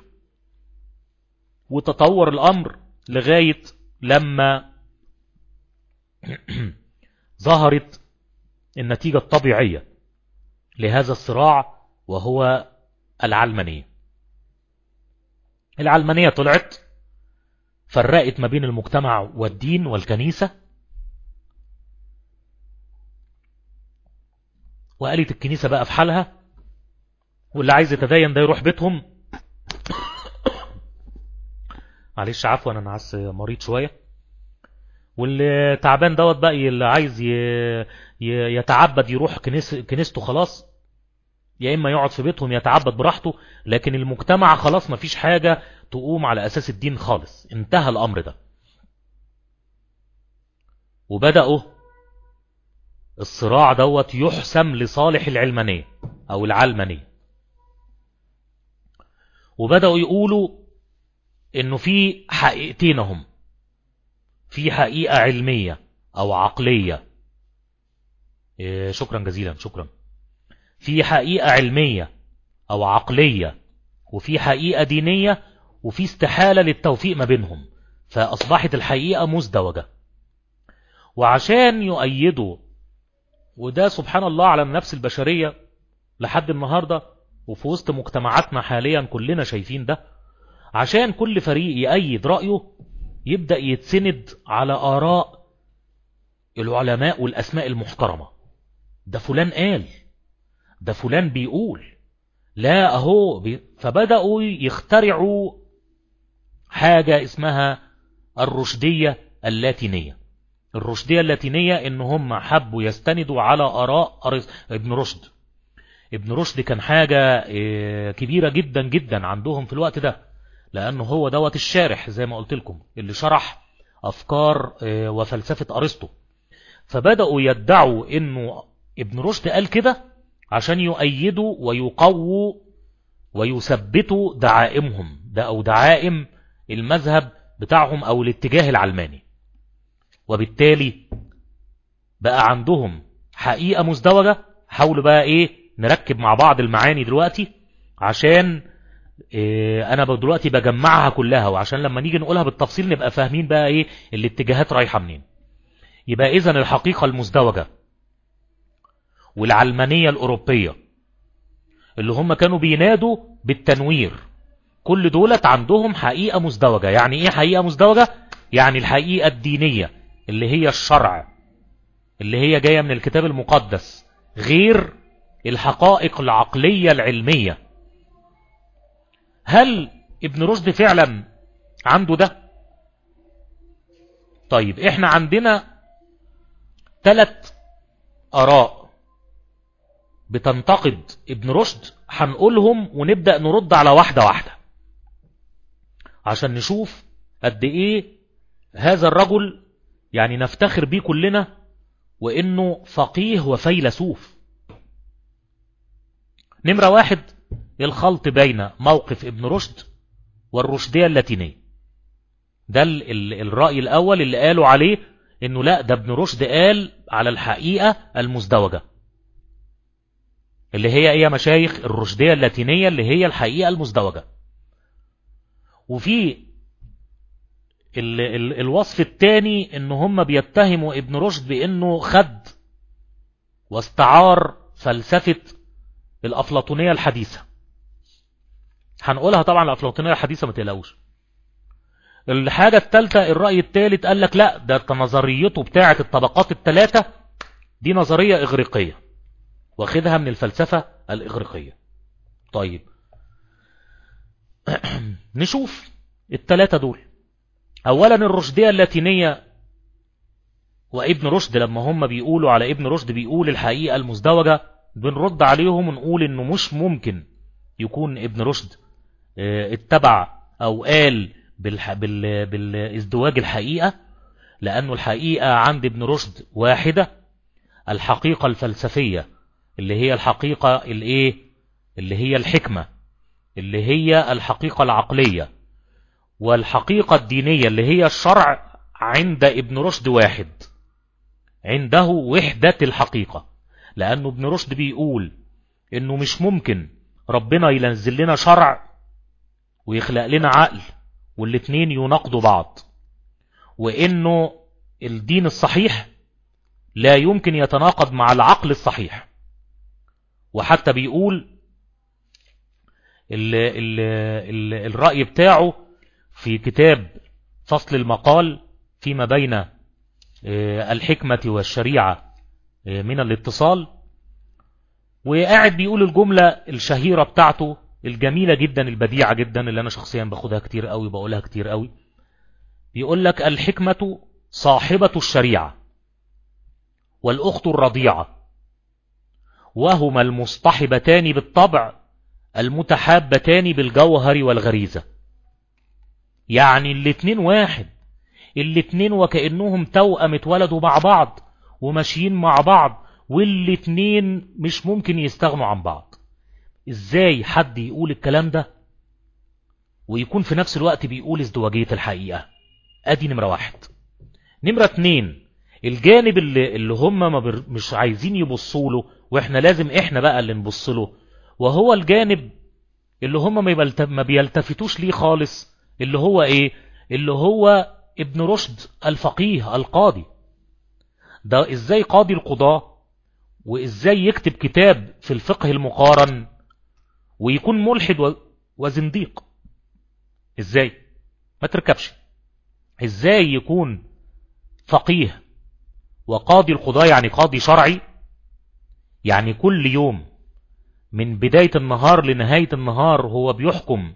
وتطور الامر لغاية لما ظهرت النتيجة الطبيعية لهذا الصراع وهو العلمانية العلمانية طلعت فرقت ما بين المجتمع والدين والكنيسة وقالت الكنيسة بقى في حالها واللي عايز يتدين ده يروح بيتهم معلش عفوا انا عس مريض شوية واللي تعبان دوت بقى اللي عايز يتعبد يروح كنيس كنيسته خلاص يا إما يقعد في بيتهم يتعبد براحته لكن المجتمع خلاص ما فيش حاجة تقوم على أساس الدين خالص انتهى الأمر ده وبدأوا الصراع دوت يحسم لصالح العلمانية أو العلمانية وبدأوا يقولوا انه في حقيقتين هم في حقيقة علمية او عقلية إيه شكرا جزيلا شكرا في حقيقة علمية او عقلية وفي حقيقة دينية وفي استحالة للتوفيق ما بينهم فأصبحت الحقيقة مزدوجة وعشان يؤيدوا وده سبحان الله على النفس البشرية لحد النهاردة وفي وسط مجتمعاتنا حاليا كلنا شايفين ده عشان كل فريق يأيد رأيه يبدأ يتسند على آراء العلماء والأسماء المحترمة ده فلان قال ده فلان بيقول لا أهو بي... فبدأوا يخترعوا حاجة اسمها الرشدية اللاتينية الرشدية اللاتينية ان هم حبوا يستندوا على آراء ابن رشد ابن رشد كان حاجة كبيرة جدا جدا عندهم في الوقت ده لأنه هو دوت الشارح زي ما قلت لكم اللي شرح أفكار وفلسفة أرسطو فبدأوا يدعوا انه ابن رشد قال كده عشان يؤيدوا ويقووا ويثبتوا دعائمهم ده أو دعائم المذهب بتاعهم أو الاتجاه العلماني وبالتالي بقى عندهم حقيقة مزدوجة حاولوا بقى ايه نركب مع بعض المعاني دلوقتي عشان إيه انا دلوقتي بجمعها كلها وعشان لما نيجي نقولها بالتفصيل نبقى فاهمين بقى ايه الاتجاهات رايحة منين يبقى اذا الحقيقة المزدوجة والعلمانية الاوروبية اللي هم كانوا بينادوا بالتنوير كل دولت عندهم حقيقة مزدوجة يعني ايه حقيقة مزدوجة يعني الحقيقة الدينية اللي هي الشرع اللي هي جاية من الكتاب المقدس غير الحقائق العقلية العلمية هل ابن رشد فعلا عنده ده طيب احنا عندنا ثلاث اراء بتنتقد ابن رشد هنقولهم ونبدأ نرد على واحدة واحدة عشان نشوف قد ايه هذا الرجل يعني نفتخر بيه كلنا وانه فقيه وفيلسوف نمرة واحد الخلط بين موقف ابن رشد والرشدية اللاتينية ده ال ال الرأي الأول اللي قالوا عليه انه لا ده ابن رشد قال على الحقيقة المزدوجة اللي هي ايه مشايخ الرشدية اللاتينية اللي هي الحقيقة المزدوجة وفي ال ال الوصف الثاني ان هم بيتهموا ابن رشد بانه خد واستعار فلسفة الافلاطونية الحديثة هنقولها طبعا الافلاطونية الحديثة ما تقلقوش الحاجة الثالثة الرأي الثالث قال لك لا ده نظريته بتاعة الطبقات الثلاثة دي نظرية اغريقية واخدها من الفلسفة الاغريقية طيب نشوف الثلاثة دول اولا الرشدية اللاتينية وابن رشد لما هم بيقولوا على ابن رشد بيقول الحقيقة المزدوجة بنرد عليهم ونقول انه مش ممكن يكون ابن رشد اتبع او قال بالح... بال... بالازدواج الحقيقة لانه الحقيقة عند ابن رشد واحدة الحقيقة الفلسفية اللي هي الحقيقة الايه اللي هي الحكمة اللي هي الحقيقة العقلية والحقيقة الدينية اللي هي الشرع عند ابن رشد واحد عنده وحدة الحقيقة لأنه ابن رشد بيقول إنه مش ممكن ربنا ينزل لنا شرع ويخلق لنا عقل والاتنين يناقضوا بعض وإنه الدين الصحيح لا يمكن يتناقض مع العقل الصحيح وحتى بيقول ال ال ال الرأي بتاعه في كتاب فصل المقال فيما بين الحكمة والشريعة من الاتصال وقاعد بيقول الجملة الشهيرة بتاعته الجميلة جدا البديعة جدا اللي أنا شخصيا باخدها كتير قوي بقولها كتير قوي بيقول لك الحكمة صاحبة الشريعة والأخت الرضيعة وهما المصطحبتان بالطبع المتحابتان بالجوهر والغريزة يعني الاتنين واحد الاتنين وكأنهم توأم اتولدوا مع بعض وماشيين مع بعض والاتنين مش ممكن يستغنوا عن بعض ازاي حد يقول الكلام ده ويكون في نفس الوقت بيقول ازدواجية الحقيقة ادي نمرة واحد نمرة اتنين الجانب اللي, اللي هم ما بر... مش عايزين يبصوا له واحنا لازم احنا بقى اللي نبص له وهو الجانب اللي هم ما, بيلت... ما بيلتفتوش ليه خالص اللي هو ايه اللي هو ابن رشد الفقيه القاضي ده ازاي قاضي القضاة وازاي يكتب كتاب في الفقه المقارن ويكون ملحد و... وزنديق ازاي ما تركبش ازاي يكون فقيه وقاضي القضاء يعني قاضي شرعي يعني كل يوم من بداية النهار لنهاية النهار هو بيحكم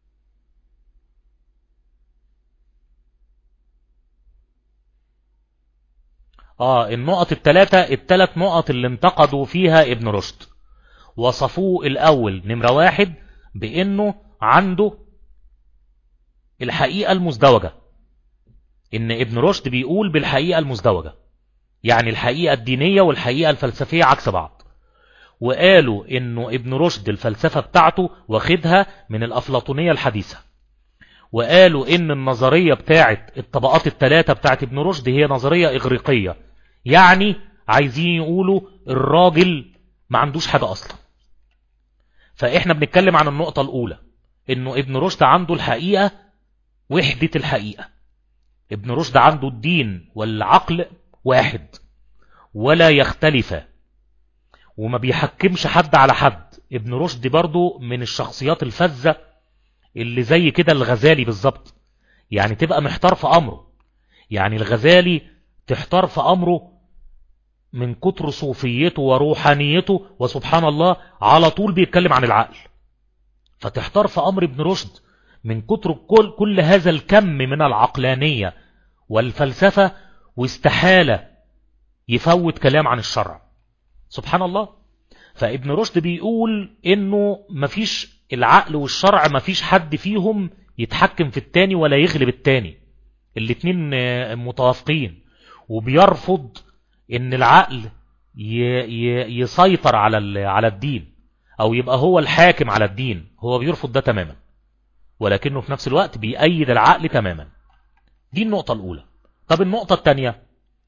اه النقط الثلاثة الثلاث نقط اللي انتقدوا فيها ابن رشد وصفوه الاول نمرة واحد بانه عنده الحقيقة المزدوجة ان ابن رشد بيقول بالحقيقة المزدوجة يعني الحقيقة الدينية والحقيقة الفلسفية عكس بعض وقالوا انه ابن رشد الفلسفة بتاعته واخدها من الافلاطونية الحديثة وقالوا ان النظرية بتاعت الطبقات الثلاثة بتاعت ابن رشد هي نظرية اغريقية يعني عايزين يقولوا الراجل ما عندوش حاجة اصلا فاحنا بنتكلم عن النقطة الاولى انه ابن رشد عنده الحقيقة وحدة الحقيقة ابن رشد عنده الدين والعقل واحد ولا يختلف وما بيحكمش حد على حد ابن رشد برضو من الشخصيات الفذة اللي زي كده الغزالي بالظبط يعني تبقى محتار في أمره يعني الغزالي تحتار في أمره من كتر صوفيته وروحانيته وسبحان الله على طول بيتكلم عن العقل فتحتار في أمر ابن رشد من كتر كل, كل هذا الكم من العقلانية والفلسفة واستحالة يفوت كلام عن الشرع سبحان الله فابن رشد بيقول انه مفيش العقل والشرع مفيش حد فيهم يتحكم في التاني ولا يغلب التاني الاتنين متوافقين وبيرفض ان العقل يسيطر على على الدين او يبقى هو الحاكم على الدين هو بيرفض ده تماما ولكنه في نفس الوقت بيأيد العقل تماما دي النقطة الأولى طب النقطة الثانية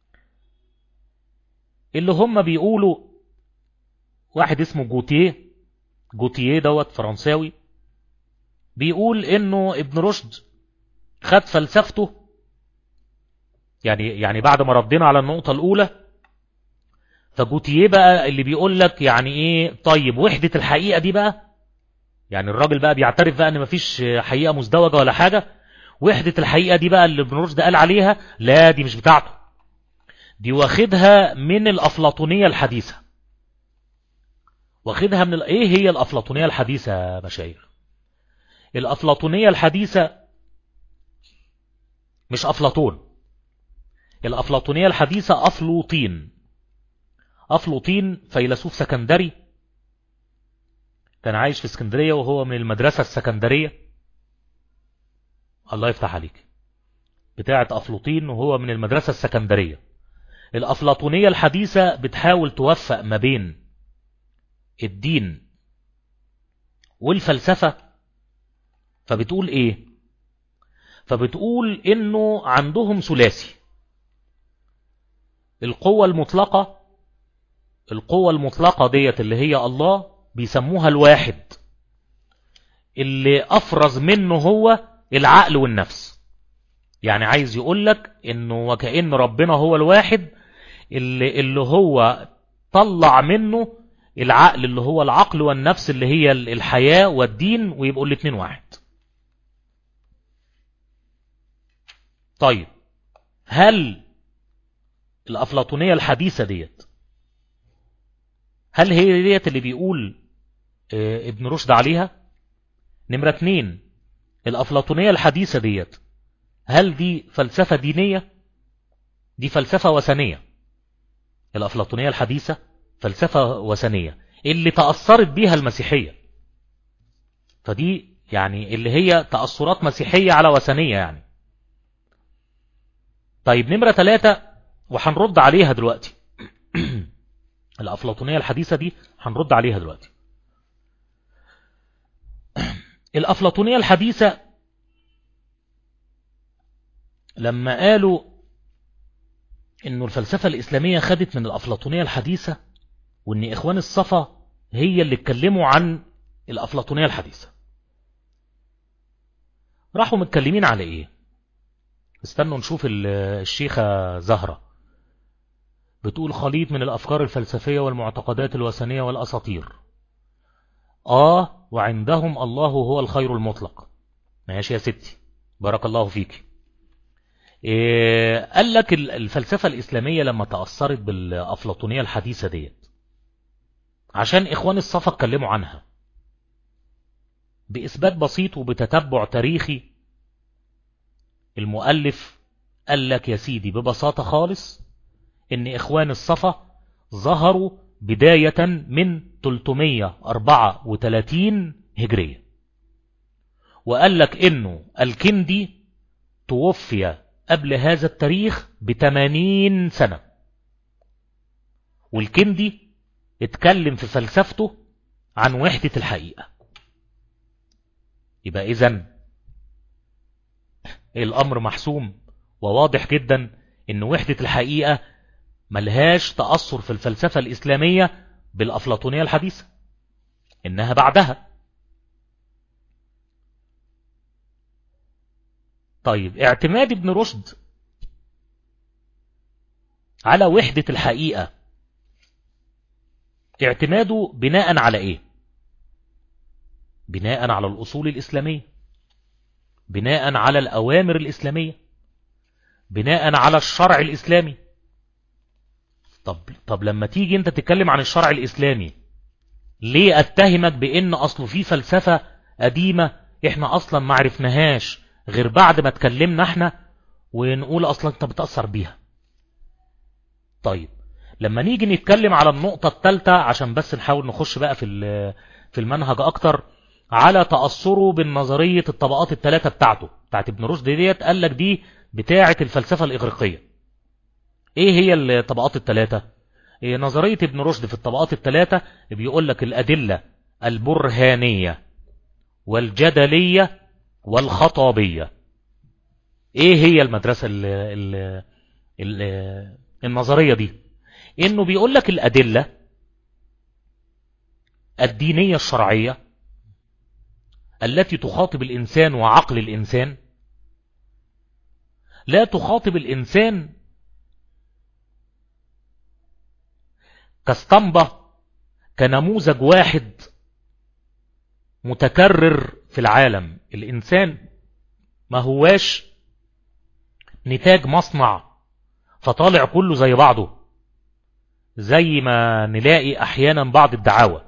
اللي هم بيقولوا واحد اسمه جوتيه جوتيه دوت فرنساوي بيقول انه ابن رشد خد فلسفته يعني يعني بعد ما ردينا على النقطة الأولى فجوتيه بقى اللي بيقول لك يعني ايه طيب وحدة الحقيقة دي بقى يعني الراجل بقى بيعترف بقى ان مفيش حقيقة مزدوجة ولا حاجة وحدة الحقيقة دي بقى اللي ابن رشد قال عليها لا دي مش بتاعته دي واخدها من الأفلاطونية الحديثة واخدها من ال... ايه هي الأفلاطونية الحديثة يا مشايخ الأفلاطونية الحديثة مش أفلاطون الأفلاطونية الحديثة أفلوطين أفلوطين فيلسوف سكندري كان عايش في اسكندرية وهو من المدرسة السكندرية الله يفتح عليك بتاعة أفلوطين وهو من المدرسة السكندرية الأفلاطونية الحديثة بتحاول توفق ما بين الدين والفلسفة فبتقول ايه فبتقول انه عندهم ثلاثي القوة المطلقة القوة المطلقة ديت اللي هي الله بيسموها الواحد اللي افرز منه هو العقل والنفس يعني عايز يقولك انه وكأن ربنا هو الواحد اللي, اللي هو طلع منه العقل اللي هو العقل والنفس اللي هي الحياة والدين ويبقوا الاتنين واحد طيب هل الأفلاطونية الحديثة ديت هل هي ديت اللي بيقول اه ابن رشد عليها نمرة اتنين الأفلاطونية الحديثة ديت هل دي فلسفة دينية دي فلسفة وثنية الأفلاطونية الحديثة فلسفة وثنية اللي تأثرت بيها المسيحية فدي يعني اللي هي تأثرات مسيحية على وثنية يعني طيب نمرة ثلاثة وحنرد عليها دلوقتي الأفلاطونية الحديثة دي هنرد عليها دلوقتي الأفلاطونية الحديثة لما قالوا انه الفلسفة الإسلامية خدت من الأفلاطونية الحديثة وان إخوان الصفا هي اللي اتكلموا عن الأفلاطونية الحديثة راحوا متكلمين على ايه استنوا نشوف الشيخة زهرة بتقول خليط من الأفكار الفلسفية والمعتقدات الوثنية والأساطير آه وعندهم الله هو الخير المطلق ماشي يا ستي بارك الله فيك إيه قال لك الفلسفة الإسلامية لما تأثرت بالأفلاطونية الحديثة ديت عشان إخوان الصفا اتكلموا عنها بإثبات بسيط وبتتبع تاريخي المؤلف قال لك يا سيدي ببساطة خالص ان إخوان الصفا ظهروا بداية من 334 هجرية وقال لك انه الكندي توفي قبل هذا التاريخ بثمانين سنة والكندي اتكلم في فلسفته عن وحدة الحقيقة يبقى اذا الامر محسوم وواضح جدا ان وحدة الحقيقة ملهاش تأثر في الفلسفة الإسلامية بالأفلاطونية الحديثة إنها بعدها طيب اعتماد ابن رشد على وحدة الحقيقة اعتماده بناء على ايه بناء على الأصول الإسلامية بناء على الأوامر الإسلامية بناء على الشرع الإسلامي طب, طب لما تيجي انت تتكلم عن الشرع الإسلامي ليه اتهمك بان اصله في فلسفة قديمة احنا اصلا ما عرفناهاش غير بعد ما اتكلمنا احنا ونقول اصلا انت بتأثر بيها طيب لما نيجي نتكلم على النقطة الثالثة عشان بس نحاول نخش بقى في في المنهج اكتر على تأثره بالنظرية الطبقات الثلاثة بتاعته بتاعت ابن رشد ديت قال لك دي بتاعة الفلسفة الإغريقية ايه هي الطبقات الثلاثة إيه نظرية ابن رشد في الطبقات الثلاثة بيقول لك الأدلة البرهانية والجدلية والخطابية ايه هي المدرسة ال ال ال النظرية دي انه بيقول لك الأدلة الدينية الشرعية التي تخاطب الإنسان وعقل الإنسان لا تخاطب الإنسان كاسطمبة كنموذج واحد متكرر في العالم الإنسان ما هواش نتاج مصنع فطالع كله زي بعضه زي ما نلاقي أحيانا بعض الدعاوى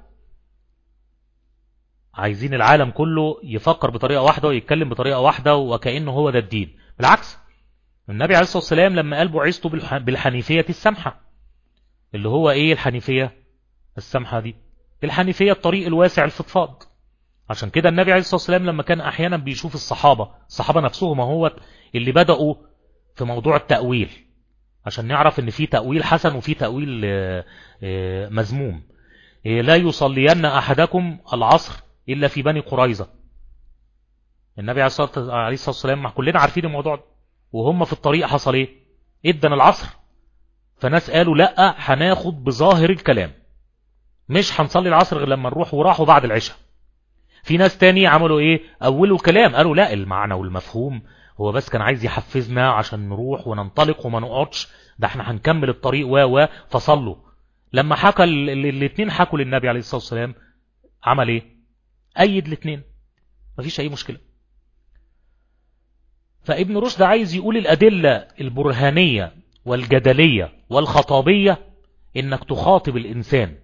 عايزين العالم كله يفكر بطريقة واحدة ويتكلم بطريقة واحدة وكأنه هو ده الدين بالعكس النبي عليه الصلاة والسلام لما قال بعثته بالحنيفية السمحة اللي هو ايه الحنيفية السمحة دي الحنيفية الطريق الواسع الفضفاض عشان كده النبي عليه الصلاة والسلام لما كان احيانا بيشوف الصحابة الصحابة نفسهم هو اللي بدأوا في موضوع التأويل عشان نعرف ان في تأويل حسن وفي تأويل مذموم لا يصلين احدكم العصر الا في بني قريظة النبي عليه الصلاة والسلام مع كلنا عارفين الموضوع ده وهم في الطريق حصل ايه ادنا العصر فناس قالوا لا هناخد بظاهر الكلام مش هنصلي العصر غير لما نروح وراحوا بعد العشاء في ناس تاني عملوا ايه اولوا كلام قالوا لا المعنى والمفهوم هو بس كان عايز يحفزنا عشان نروح وننطلق وما نقعدش ده احنا هنكمل الطريق و و فصلوا لما حكى الاثنين حكوا للنبي عليه الصلاة والسلام عمل ايه ايد الاثنين مفيش اي مشكلة فابن رشد عايز يقول الادلة البرهانية والجدلية والخطابية انك تخاطب الانسان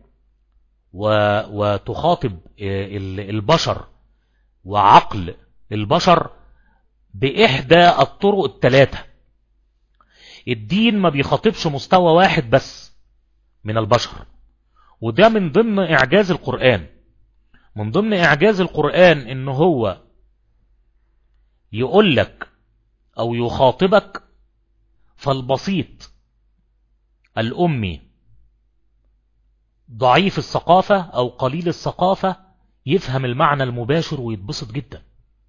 وتخاطب البشر وعقل البشر بإحدى الطرق الثلاثة الدين ما بيخاطبش مستوى واحد بس من البشر وده من ضمن إعجاز القرآن من ضمن إعجاز القرآن إن هو يقول لك أو يخاطبك فالبسيط الأمي ضعيف الثقافة أو قليل الثقافة يفهم المعنى المباشر ويتبسط جدا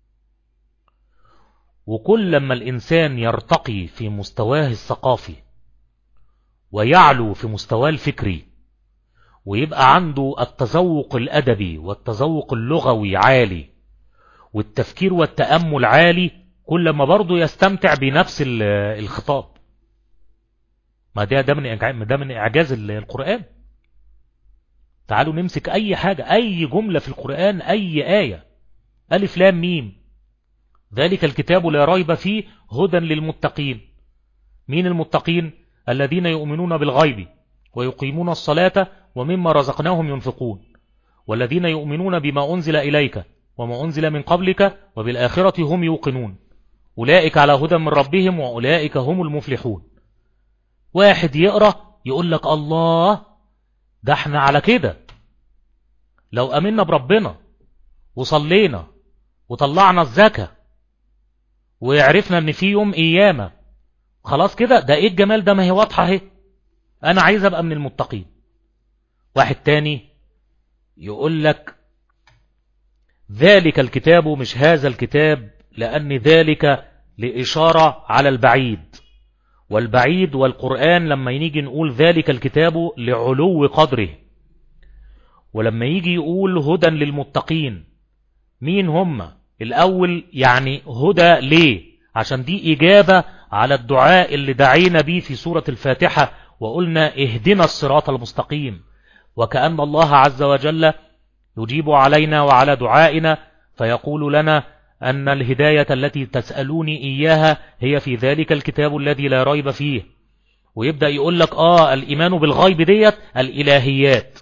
وكل لما الإنسان يرتقي في مستواه الثقافي ويعلو في مستواه الفكري ويبقى عنده التذوق الأدبي والتذوق اللغوي عالي والتفكير والتأمل عالي كل ما برضه يستمتع بنفس الخطاب ما ده ده من ده من إعجاز القرآن تعالوا نمسك أي حاجة أي جملة في القرآن أي آية ألف لام ميم ذلك الكتاب لا ريب فيه هدى للمتقين مين المتقين الذين يؤمنون بالغيب ويقيمون الصلاة ومما رزقناهم ينفقون والذين يؤمنون بما أنزل إليك وما أنزل من قبلك وبالآخرة هم يوقنون أولئك على هدى من ربهم وأولئك هم المفلحون واحد يقرأ يقول لك الله ده احنا على كده لو أمنا بربنا وصلينا وطلعنا الزكاة وعرفنا ان في يوم ايامة خلاص كده ده ايه الجمال ده ما هي واضحة اهي انا عايز ابقى من المتقين واحد تاني يقول لك ذلك الكتاب مش هذا الكتاب لأن ذلك لإشارة على البعيد والبعيد والقرآن لما يجي نقول ذلك الكتاب لعلو قدره ولما يجي يقول هدى للمتقين مين هم الأول يعني هدى ليه عشان دي إجابة على الدعاء اللي دعينا به في سورة الفاتحة وقلنا اهدنا الصراط المستقيم وكأن الله عز وجل يجيب علينا وعلى دعائنا فيقول لنا أن الهداية التي تسألوني إياها هي في ذلك الكتاب الذي لا ريب فيه ويبدأ يقول لك آه الإيمان بالغيب ديت الإلهيات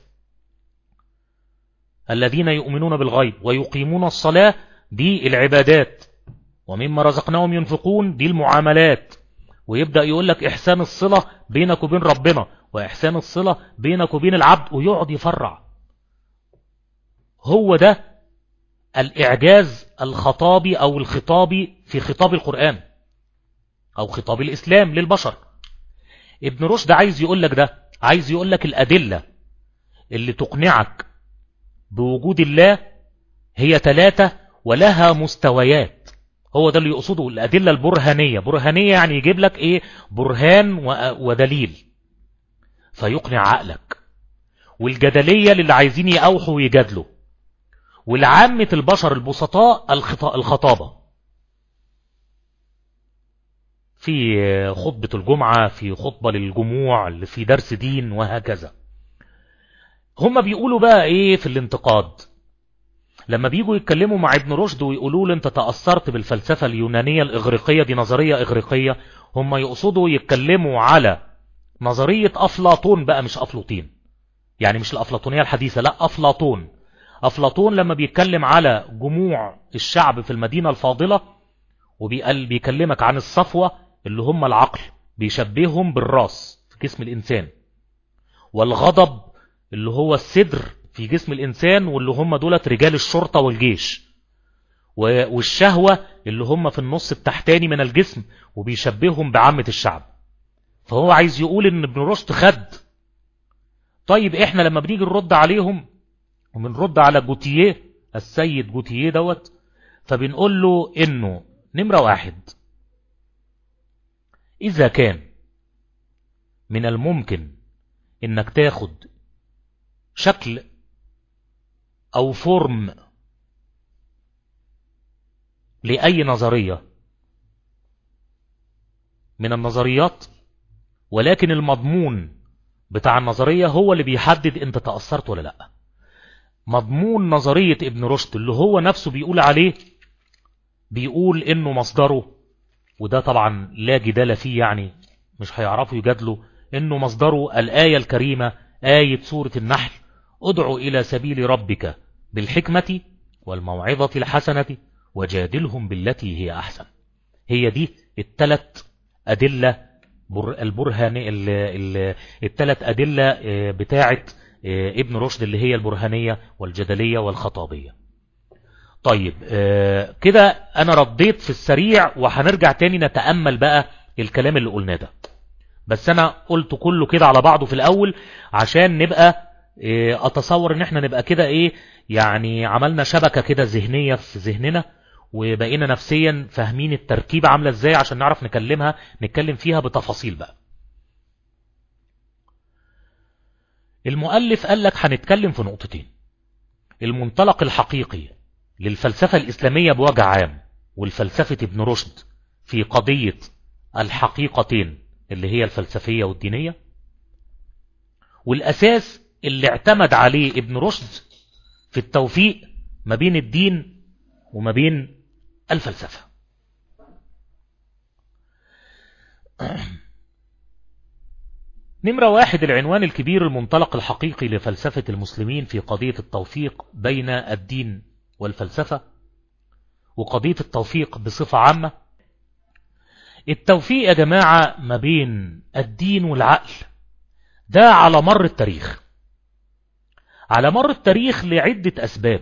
الذين يؤمنون بالغيب ويقيمون الصلاة دي العبادات ومما رزقناهم ينفقون دي المعاملات ويبدأ يقول لك إحسان الصلة بينك وبين ربنا وإحسان الصلة بينك وبين العبد ويقعد يفرع هو ده الإعجاز الخطابي أو الخطابي في خطاب القرآن أو خطاب الإسلام للبشر ابن رشد عايز يقول لك ده عايز يقول لك الأدلة اللي تقنعك بوجود الله هي ثلاثة ولها مستويات هو ده اللي يقصده الأدلة البرهانية برهانية يعني يجيب لك إيه برهان ودليل فيقنع عقلك والجدلية للي عايزين يأوحوا ويجادلوا والعامة البشر البسطاء الخطابة في خطبة الجمعة في خطبة للجموع في درس دين وهكذا هم بيقولوا بقى ايه في الانتقاد لما بيجوا يتكلموا مع ابن رشد ويقولوا له انت تأثرت بالفلسفة اليونانية الإغريقية دي نظرية إغريقية هم يقصدوا يتكلموا على نظرية أفلاطون بقى مش أفلوطين يعني مش الأفلاطونية الحديثة لا أفلاطون أفلاطون لما بيتكلم على جموع الشعب في المدينة الفاضلة وبيكلمك عن الصفوة اللي هم العقل بيشبههم بالراس في جسم الإنسان والغضب اللي هو الصدر في جسم الإنسان واللي هم دولت رجال الشرطة والجيش والشهوة اللي هم في النص التحتاني من الجسم وبيشبههم بعامة الشعب فهو عايز يقول ان ابن رشد خد طيب احنا لما بنيجي نرد عليهم وبنرد على جوتيه السيد جوتيه دوت فبنقول له انه نمرة واحد اذا كان من الممكن انك تاخد شكل او فورم لأي نظرية من النظريات ولكن المضمون بتاع النظرية هو اللي بيحدد انت تأثرت ولا لا مضمون نظرية ابن رشد اللي هو نفسه بيقول عليه بيقول انه مصدره وده طبعا لا جدال فيه يعني مش هيعرفوا يجادلوا انه مصدره الآية الكريمة آية سورة النحل ادعو إلى سبيل ربك بالحكمة والموعظة الحسنة وجادلهم بالتي هي أحسن هي دي التلت أدلة البرهان الثلاث أدلة بتاعة ابن رشد اللي هي البرهانية والجدلية والخطابية طيب كده أنا رديت في السريع وهنرجع تاني نتأمل بقى الكلام اللي قلناه ده بس أنا قلت كله كده على بعضه في الأول عشان نبقى أتصور إن احنا نبقى كده إيه يعني عملنا شبكة كده ذهنية في ذهننا وبقينا نفسيا فاهمين التركيبة عاملة ازاي عشان نعرف نكلمها نتكلم فيها بتفاصيل بقى المؤلف قال لك هنتكلم في نقطتين المنطلق الحقيقي للفلسفة الإسلامية بوجه عام والفلسفة ابن رشد في قضية الحقيقتين اللي هي الفلسفية والدينية والأساس اللي اعتمد عليه ابن رشد في التوفيق ما بين الدين وما بين الفلسفة نمرة واحد العنوان الكبير المنطلق الحقيقي لفلسفة المسلمين في قضية التوفيق بين الدين والفلسفة وقضية التوفيق بصفة عامة التوفيق يا جماعة ما بين الدين والعقل ده على مر التاريخ على مر التاريخ لعدة أسباب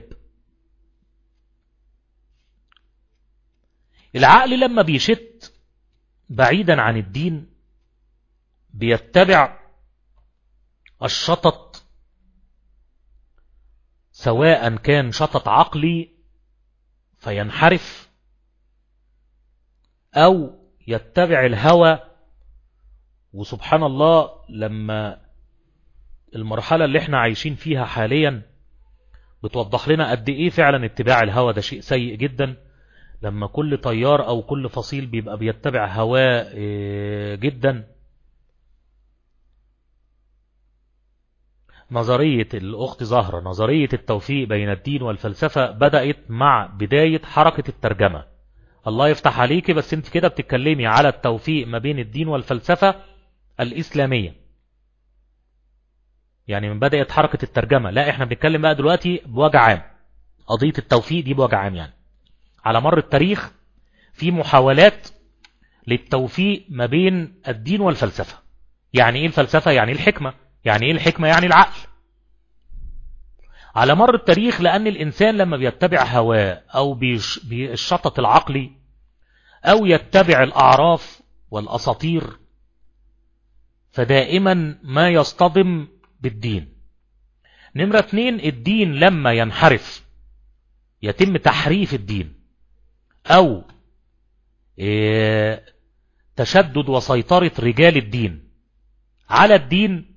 العقل لما بيشت بعيدا عن الدين بيتبع الشطط سواء كان شطط عقلي فينحرف أو يتبع الهوى وسبحان الله لما المرحلة اللي احنا عايشين فيها حاليا بتوضح لنا قد ايه فعلا اتباع الهوى ده شيء سيء جدا لما كل طيار او كل فصيل بيبقى بيتبع هواه جدا نظرية الأخت زهرة نظرية التوفيق بين الدين والفلسفة بدأت مع بداية حركة الترجمة الله يفتح عليك بس انت كده بتتكلمي على التوفيق ما بين الدين والفلسفة الإسلامية يعني من بدأت حركة الترجمة لا احنا بنتكلم بقى دلوقتي بوجه عام قضية التوفيق دي بوجه عام يعني على مر التاريخ في محاولات للتوفيق ما بين الدين والفلسفة يعني ايه الفلسفة يعني الحكمة يعني ايه الحكمة يعني العقل على مر التاريخ لأن الإنسان لما بيتبع هواه أو بالشطط العقلي أو يتبع الأعراف والأساطير فدائما ما يصطدم بالدين نمرة اتنين الدين لما ينحرف يتم تحريف الدين أو تشدد وسيطرة رجال الدين على الدين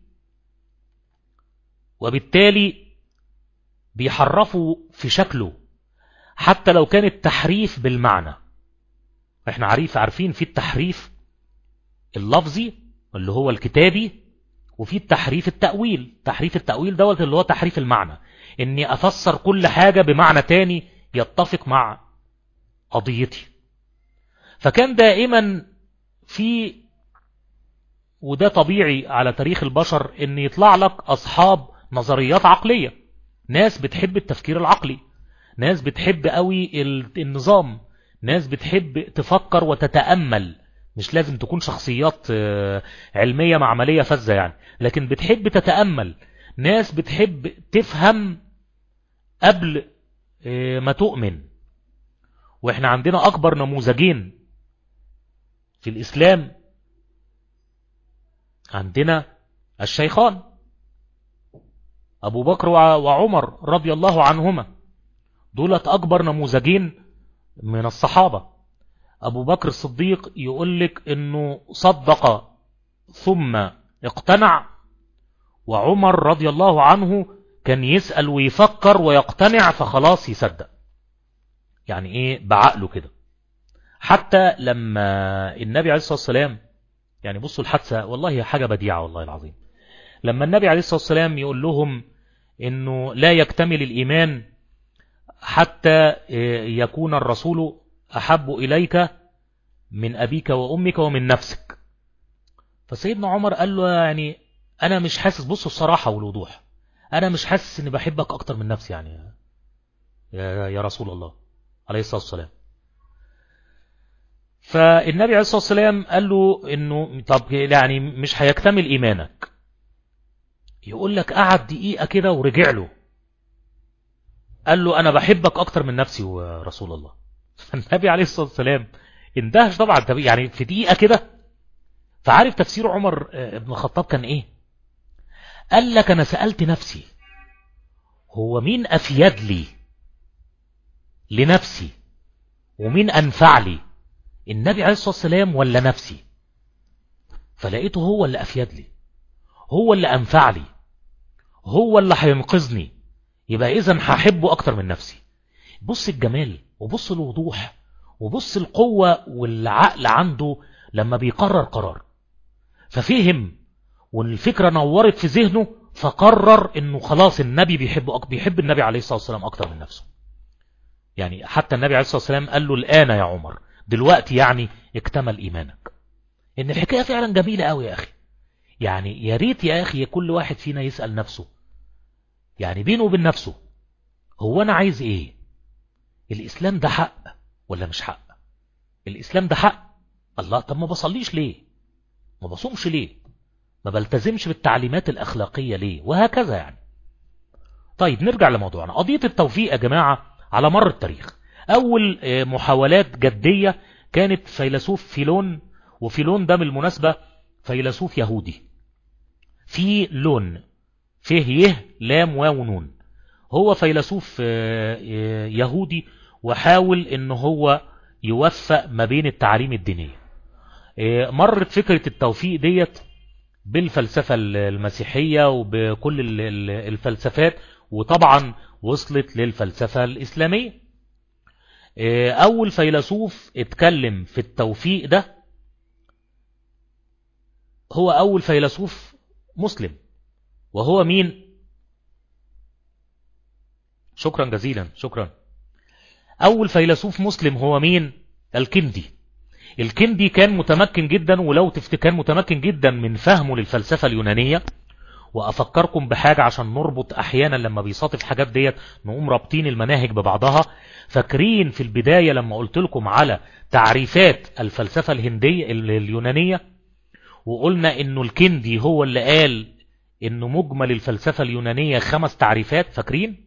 وبالتالي بيحرفوا في شكله حتى لو كان التحريف بالمعنى احنا عارف عارفين في التحريف اللفظي اللي هو الكتابي وفي التحريف التأويل تحريف التأويل دوت اللي هو تحريف المعنى اني افسر كل حاجة بمعنى تاني يتفق مع قضيتي فكان دائما في وده طبيعي على تاريخ البشر ان يطلع لك اصحاب نظريات عقلية ناس بتحب التفكير العقلي ناس بتحب قوي النظام ناس بتحب تفكر وتتأمل مش لازم تكون شخصيات علمية معملية فزة يعني لكن بتحب تتأمل ناس بتحب تفهم قبل ما تؤمن واحنا عندنا اكبر نموذجين في الاسلام عندنا الشيخان ابو بكر وعمر رضي الله عنهما دولت اكبر نموذجين من الصحابة ابو بكر الصديق يقول لك انه صدق ثم اقتنع وعمر رضي الله عنه كان يسأل ويفكر ويقتنع فخلاص يصدق يعني ايه بعقله كده حتى لما النبي عليه الصلاة والسلام يعني بصوا الحادثة والله هي حاجة بديعة والله العظيم لما النبي عليه الصلاة والسلام يقول لهم انه لا يكتمل الايمان حتى يكون الرسول احب اليك من ابيك وامك ومن نفسك فسيدنا عمر قال له يعني انا مش حاسس بصوا الصراحة والوضوح انا مش حاسس اني بحبك اكتر من نفسي يعني يا, يا رسول الله عليه الصلاة والسلام فالنبي عليه الصلاة والسلام قال له انه طب يعني مش هيكتمل ايمانك يقول لك قعد دقيقة كده ورجع له قال له انا بحبك اكتر من نفسي ورسول الله فالنبي عليه الصلاة والسلام اندهش طبعا يعني في دقيقة كده فعارف تفسير عمر بن الخطاب كان ايه قال لك انا سألت نفسي هو مين افيد لي لنفسي ومين انفع لي النبي عليه الصلاة والسلام ولا نفسي فلقيته هو اللي افيد لي هو اللي انفع لي هو اللي هينقذني يبقى اذا هحبه اكتر من نفسي بص الجمال وبص الوضوح وبص القوة والعقل عنده لما بيقرر قرار ففهم والفكرة نورت في ذهنه فقرر انه خلاص النبي بيحبه أك... بيحب النبي عليه الصلاة والسلام اكتر من نفسه يعني حتى النبي عليه الصلاة والسلام قال له الآن يا عمر دلوقتي يعني اكتمل ايمانك ان الحكاية فعلا جميلة قوي يا اخي يعني يا ريت يا اخي كل واحد فينا يسأل نفسه يعني بينه وبين نفسه هو انا عايز ايه الاسلام ده حق ولا مش حق الاسلام ده حق الله طب ما بصليش ليه ما بصومش ليه ما بلتزمش بالتعليمات الاخلاقية ليه وهكذا يعني طيب نرجع لموضوعنا قضية التوفيق يا جماعة على مر التاريخ اول محاولات جدية كانت فيلسوف فيلون وفيلون ده بالمناسبة فيلسوف يهودي في لون فيه يه لام واو نون هو فيلسوف يهودي وحاول ان هو يوفق ما بين التعاليم الدينية مرت فكرة التوفيق ديت بالفلسفة المسيحية وبكل الفلسفات وطبعا وصلت للفلسفة الإسلامية أول فيلسوف اتكلم في التوفيق ده هو أول فيلسوف مسلم وهو مين شكرا جزيلا شكرا أول فيلسوف مسلم هو مين الكندي الكندي كان متمكن جدا ولو تفتكر متمكن جدا من فهمه للفلسفة اليونانية وأفكركم بحاجة عشان نربط أحيانا لما بيصادف حاجات ديت نقوم رابطين المناهج ببعضها فاكرين في البداية لما قلت لكم على تعريفات الفلسفة الهندية اليونانية وقلنا انه الكندي هو اللي قال انه مجمل الفلسفة اليونانية خمس تعريفات فاكرين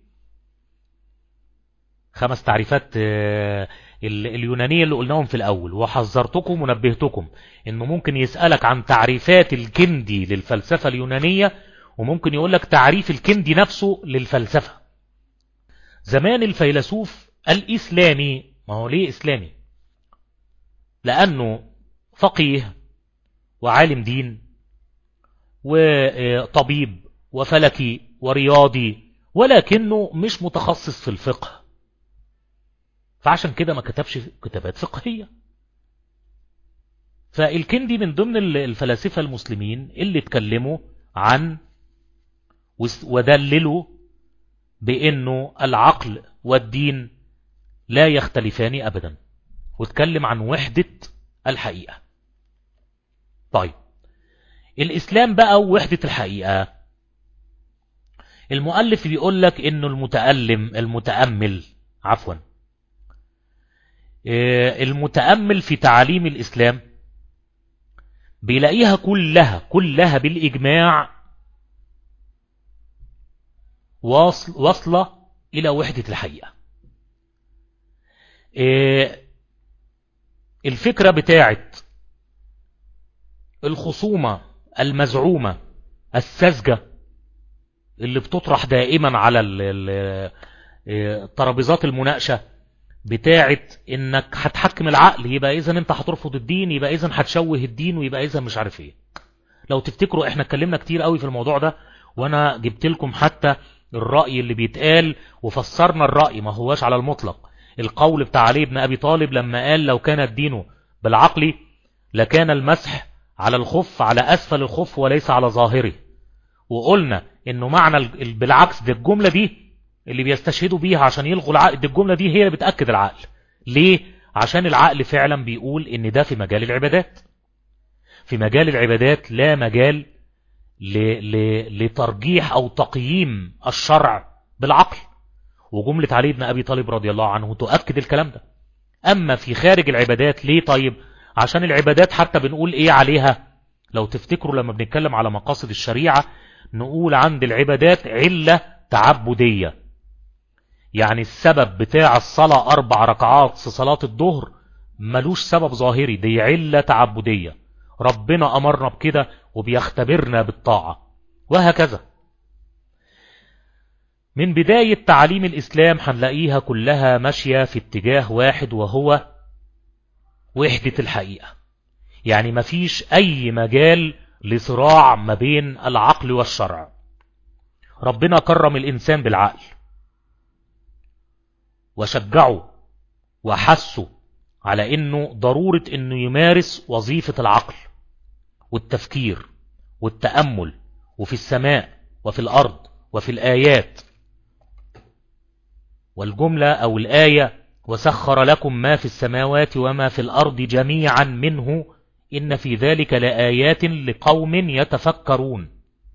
خمس تعريفات اليونانية اللي قلناهم في الاول وحذرتكم ونبهتكم انه ممكن يسألك عن تعريفات الكندي للفلسفة اليونانية وممكن يقولك تعريف الكندي نفسه للفلسفة زمان الفيلسوف الاسلامي ما هو ليه اسلامي لانه فقيه وعالم دين وطبيب وفلكي ورياضي ولكنه مش متخصص في الفقه فعشان كده ما كتبش كتابات فقهية فالكندي من ضمن الفلاسفة المسلمين اللي اتكلموا عن ودللوا بانه العقل والدين لا يختلفان ابدا واتكلم عن وحدة الحقيقة طيب الإسلام بقى وحدة الحقيقة المؤلف بيقول لك إنه المتألم المتأمل عفوا المتأمل في تعاليم الإسلام بيلاقيها كلها كلها بالإجماع واصل واصلة إلى وحدة الحقيقة الفكرة بتاعت الخصومة المزعومة السذجة اللي بتطرح دائما على الترابيزات المناقشة بتاعت انك هتحكم العقل يبقى اذا انت هترفض الدين يبقى اذا هتشوه الدين ويبقى اذا مش عارف ايه لو تفتكروا احنا اتكلمنا كتير قوي في الموضوع ده وانا جبت لكم حتى الرأي اللي بيتقال وفسرنا الرأي ما هواش على المطلق القول بتاع علي بن ابي طالب لما قال لو كان الدين بالعقل لكان المسح على الخف على أسفل الخف وليس على ظاهره وقلنا انه معنى بالعكس دي الجملة دي اللي بيستشهدوا بيها عشان يلغوا العقل دي الجملة دي هي اللي بتأكد العقل ليه؟ عشان العقل فعلا بيقول ان ده في مجال العبادات في مجال العبادات لا مجال ل... ل... لترجيح او تقييم الشرع بالعقل وجملة علي بن ابي طالب رضي الله عنه تؤكد الكلام ده أما في خارج العبادات ليه طيب عشان العبادات حتى بنقول إيه عليها لو تفتكروا لما بنتكلم على مقاصد الشريعة نقول عند العبادات علة تعبدية يعني السبب بتاع الصلاة أربع ركعات في صلاة الظهر ملوش سبب ظاهري دي علة تعبدية ربنا أمرنا بكده وبيختبرنا بالطاعة وهكذا من بداية تعليم الإسلام هنلاقيها كلها ماشية في اتجاه واحد وهو وحدة الحقيقة يعني مفيش أي مجال لصراع ما بين العقل والشرع ربنا كرم الإنسان بالعقل وشجعه وحسه على انه ضرورة انه يمارس وظيفة العقل والتفكير والتأمل وفي السماء وفي الأرض وفي الآيات والجملة أو الآية وسخر لكم ما في السماوات وما في الأرض جميعا منه إن في ذلك لآيات لقوم يتفكرون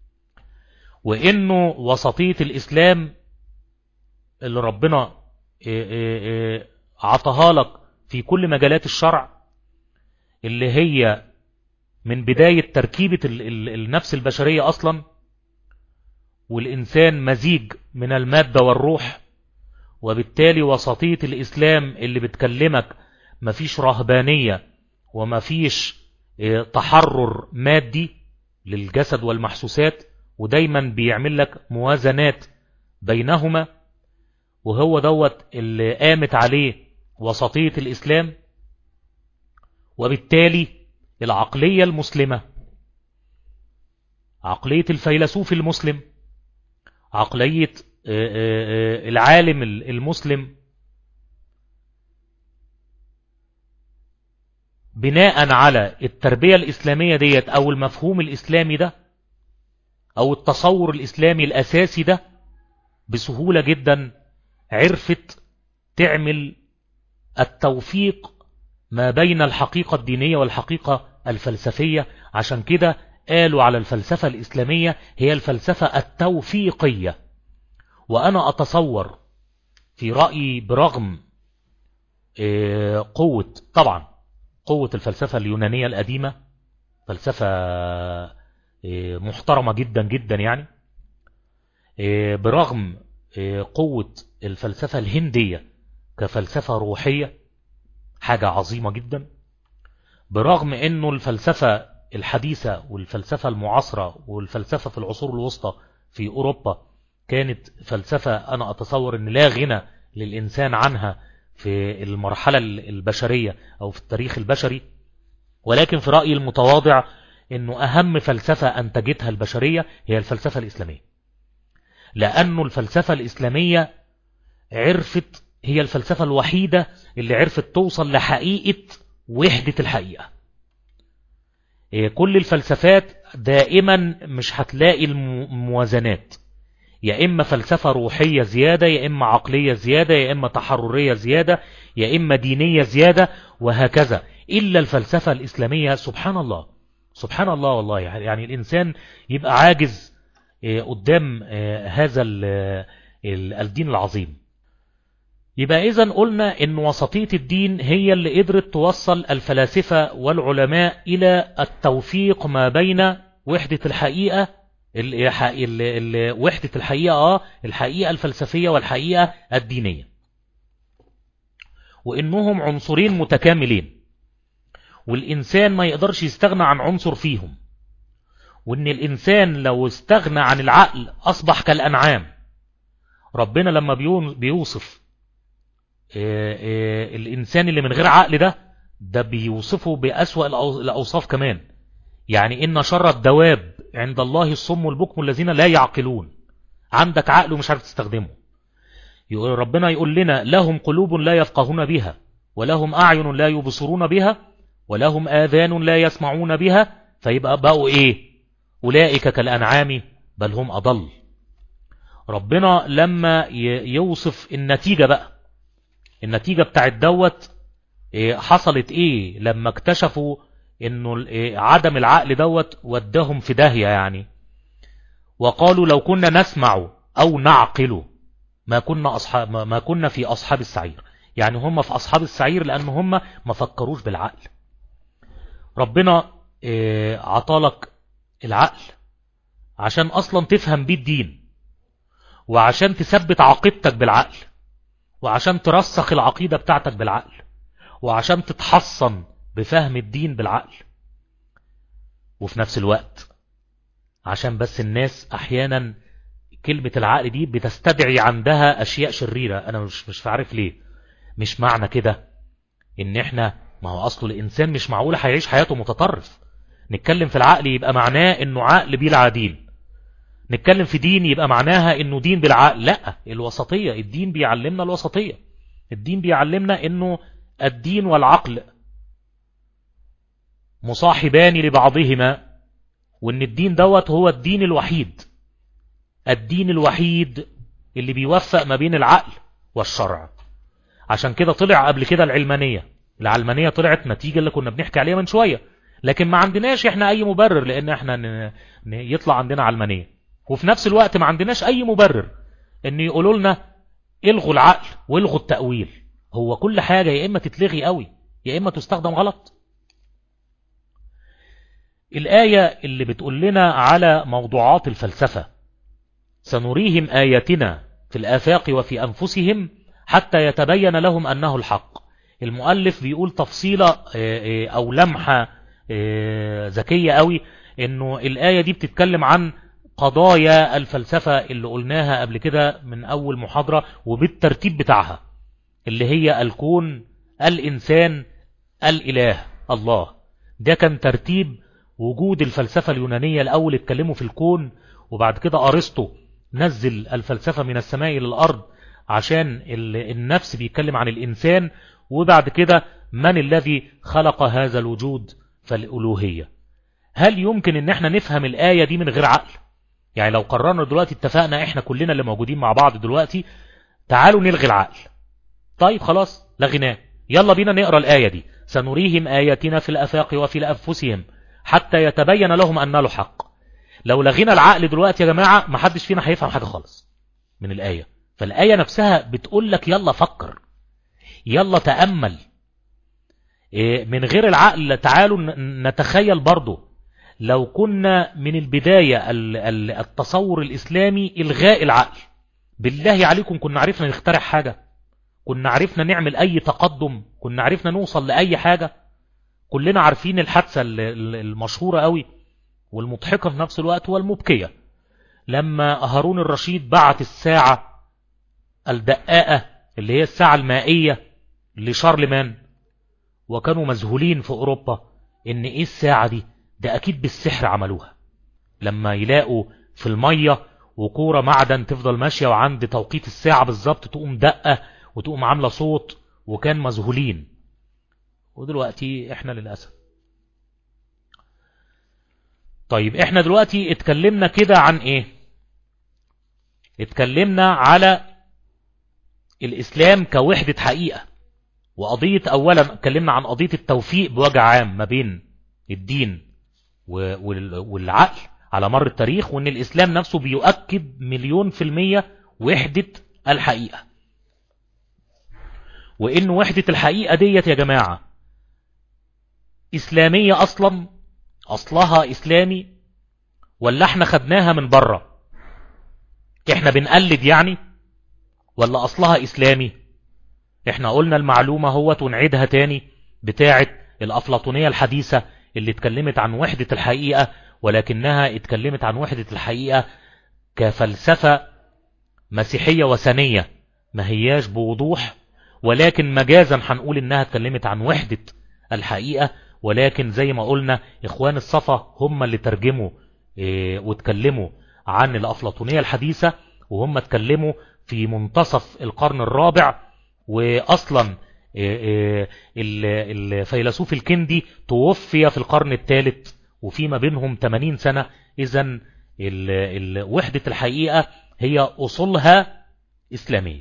وإنه وسطية الإسلام اللي ربنا عطاها لك في كل مجالات الشرع اللي هي من بداية تركيبة النفس البشرية أصلا والإنسان مزيج من المادة والروح وبالتالي وسطية الإسلام اللي بتكلمك مفيش رهبانية ومفيش تحرر مادي للجسد والمحسوسات ودايما بيعمل لك موازنات بينهما وهو دوت اللي قامت عليه وسطية الإسلام وبالتالي العقلية المسلمة عقلية الفيلسوف المسلم عقلية العالم المسلم بناء على التربية الإسلامية ديت أو المفهوم الإسلامي ده أو التصور الإسلامي الأساسي ده بسهولة جدا عرفت تعمل التوفيق ما بين الحقيقة الدينية والحقيقة الفلسفية عشان كده قالوا على الفلسفة الإسلامية هي الفلسفة التوفيقية وأنا أتصور في رأيي برغم قوة طبعا قوة الفلسفة اليونانية القديمة فلسفة محترمة جدا جدا يعني برغم قوة الفلسفة الهندية كفلسفة روحية حاجة عظيمة جدا برغم انه الفلسفة الحديثة والفلسفة المعاصرة والفلسفة في العصور الوسطى في اوروبا كانت فلسفة انا اتصور ان لا غنى للانسان عنها في المرحلة البشرية او في التاريخ البشري ولكن في رأيي المتواضع انه اهم فلسفة انتجتها البشرية هي الفلسفة الاسلامية لانه الفلسفة الاسلامية عرفت هي الفلسفة الوحيدة اللي عرفت توصل لحقيقة وحدة الحقيقة كل الفلسفات دائما مش هتلاقي الموازنات يا إما فلسفة روحية زيادة يا إما عقلية زيادة يا إما تحررية زيادة يا إما دينية زيادة وهكذا إلا الفلسفة الإسلامية سبحان الله سبحان الله والله يعني الإنسان يبقى عاجز قدام هذا الدين العظيم يبقى إذا قلنا إن وسطية الدين هي اللي قدرت توصل الفلاسفة والعلماء إلى التوفيق ما بين وحدة الحقيقة ال ال وحدة الحقيقة آه الحقيقة الفلسفية والحقيقة الدينية وإنهم عنصرين متكاملين والإنسان ما يقدرش يستغنى عن عنصر فيهم وإن الإنسان لو استغنى عن العقل أصبح كالأنعام ربنا لما بيوصف الإنسان اللي من غير عقل ده ده بيوصفه بأسوأ الأوصاف كمان يعني إن شر الدواب عند الله الصم والبكم الذين لا يعقلون عندك عقل ومش عارف تستخدمه ربنا يقول لنا لهم قلوب لا يفقهون بها ولهم أعين لا يبصرون بها ولهم آذان لا يسمعون بها فيبقى بقوا إيه أولئك كالأنعام بل هم أضل ربنا لما يوصف النتيجة بقى النتيجة بتاعت دوت حصلت ايه لما اكتشفوا انه عدم العقل دوت ودهم في داهية يعني وقالوا لو كنا نسمع او نعقل ما كنا اصحاب ما كنا في اصحاب السعير يعني هم في أصحاب السعير لأن هم ما فكروش بالعقل ربنا عطالك العقل عشان أصلا تفهم بيه الدين وعشان تثبت عقيدتك بالعقل وعشان ترسخ العقيدة بتاعتك بالعقل وعشان تتحصن بفهم الدين بالعقل وفي نفس الوقت عشان بس الناس احيانا كلمة العقل دي بتستدعي عندها اشياء شريرة انا مش مش عارف ليه مش معنى كده ان احنا ما هو اصله الانسان مش معقول هيعيش حياته متطرف نتكلم في العقل يبقى معناه انه عقل بلا دين نتكلم في دين يبقى معناها انه دين بالعقل لا الوسطية الدين بيعلمنا الوسطية الدين بيعلمنا انه الدين والعقل مصاحبان لبعضهما وان الدين دوت هو الدين الوحيد الدين الوحيد اللي بيوفق ما بين العقل والشرع عشان كده طلع قبل كده العلمانية العلمانية طلعت نتيجة اللي كنا بنحكي عليها من شوية لكن ما عندناش احنا اي مبرر لان احنا ن... ن... يطلع عندنا علمانية وفي نفس الوقت ما عندناش اي مبرر ان يقولوا لنا الغوا العقل والغوا التأويل هو كل حاجة يا اما تتلغي قوي يا اما تستخدم غلط الآية اللي بتقول لنا على موضوعات الفلسفة سنريهم آياتنا في الآفاق وفي أنفسهم حتى يتبين لهم أنه الحق المؤلف بيقول تفصيلة أو لمحة ذكية قوي أنه الآية دي بتتكلم عن قضايا الفلسفة اللي قلناها قبل كده من أول محاضرة وبالترتيب بتاعها اللي هي الكون الإنسان الإله الله ده كان ترتيب وجود الفلسفة اليونانية الأول اتكلموا في الكون وبعد كده أرسطو نزل الفلسفة من السماء إلى الأرض عشان النفس بيتكلم عن الإنسان وبعد كده من الذي خلق هذا الوجود فالألوهية هل يمكن ان احنا نفهم الآية دي من غير عقل يعني لو قررنا دلوقتي اتفقنا احنا كلنا اللي موجودين مع بعض دلوقتي تعالوا نلغي العقل طيب خلاص لغيناه يلا بينا نقرأ الآية دي سنريهم آياتنا في الأفاق وفي أنفسهم حتى يتبين لهم أن له حق لو لغينا العقل دلوقتي يا جماعة ما حدش فينا هيفهم حاجة خالص من الآية فالآية نفسها بتقول لك يلا فكر يلا تأمل من غير العقل تعالوا نتخيل برضو لو كنا من البداية التصور الإسلامي إلغاء العقل بالله عليكم كنا عرفنا نخترع حاجة كنا عرفنا نعمل أي تقدم كنا عرفنا نوصل لأي حاجة كلنا عارفين الحادثة المشهورة قوي والمضحكة في نفس الوقت والمبكية لما هارون الرشيد بعت الساعة الدقاءة اللي هي الساعة المائية لشارلمان وكانوا مذهولين في أوروبا إن إيه الساعة دي ده أكيد بالسحر عملوها لما يلاقوا في المية وكورة معدن تفضل ماشية وعند توقيت الساعة بالظبط تقوم دقة وتقوم عاملة صوت وكان مذهولين ودلوقتي احنا للأسف طيب احنا دلوقتي اتكلمنا كده عن ايه اتكلمنا على الاسلام كوحدة حقيقة وقضية اولا اتكلمنا عن قضية التوفيق بوجه عام ما بين الدين والعقل على مر التاريخ وان الاسلام نفسه بيؤكد مليون في المية وحدة الحقيقة وان وحدة الحقيقة ديت يا جماعة اسلامية اصلا اصلها اسلامي ولا احنا خدناها من بره احنا بنقلد يعني ولا اصلها اسلامي احنا قلنا المعلومة هو ونعيدها تاني بتاعة الافلاطونية الحديثة اللي اتكلمت عن وحدة الحقيقة ولكنها اتكلمت عن وحدة الحقيقة كفلسفة مسيحية وثنية ما هياش بوضوح ولكن مجازا هنقول انها اتكلمت عن وحدة الحقيقة ولكن زي ما قلنا اخوان الصفا هم اللي ترجموا اه واتكلموا عن الافلاطونية الحديثة وهم اتكلموا في منتصف القرن الرابع واصلا اه الفيلسوف الكندي توفي في القرن الثالث وفي ما بينهم 80 سنة اذا وحدة الحقيقة هي اصولها اسلامية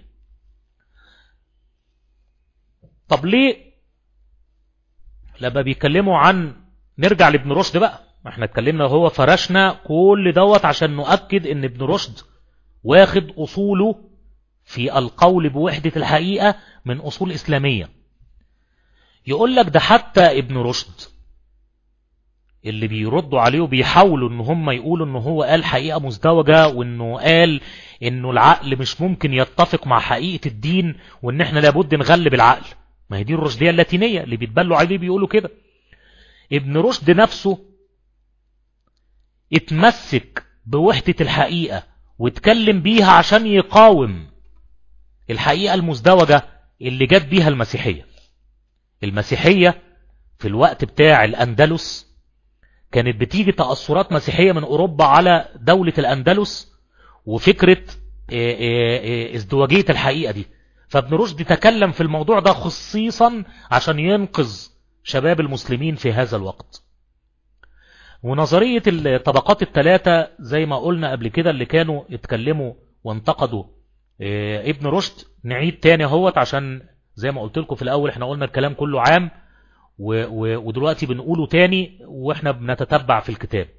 طب ليه لما بيتكلموا عن نرجع لابن رشد بقى احنا اتكلمنا هو فرشنا كل دوت عشان نؤكد ان ابن رشد واخد اصوله في القول بوحدة الحقيقة من أصول إسلامية يقول لك ده حتى ابن رشد اللي بيردوا عليه وبيحاولوا ان هم يقولوا ان هو قال حقيقة مزدوجة وانه قال انه العقل مش ممكن يتفق مع حقيقة الدين وان احنا لابد نغلب العقل ما هي دي الرشدية اللاتينية اللي بيتبلوا عليه بيقولوا كده ابن رشد نفسه اتمسك بوحدة الحقيقة واتكلم بيها عشان يقاوم الحقيقة المزدوجة اللي جت بيها المسيحية المسيحية في الوقت بتاع الأندلس كانت بتيجي تأثرات مسيحية من أوروبا على دولة الأندلس وفكرة ازدواجية الحقيقة دي فابن رشد تكلم في الموضوع ده خصيصا عشان ينقذ شباب المسلمين في هذا الوقت ونظرية الطبقات الثلاثة زي ما قلنا قبل كده اللي كانوا اتكلموا وانتقدوا ابن رشد نعيد تاني اهوت عشان زي ما قلت لكم في الاول احنا قلنا الكلام كله عام ودلوقتي بنقوله تاني واحنا بنتتبع في الكتاب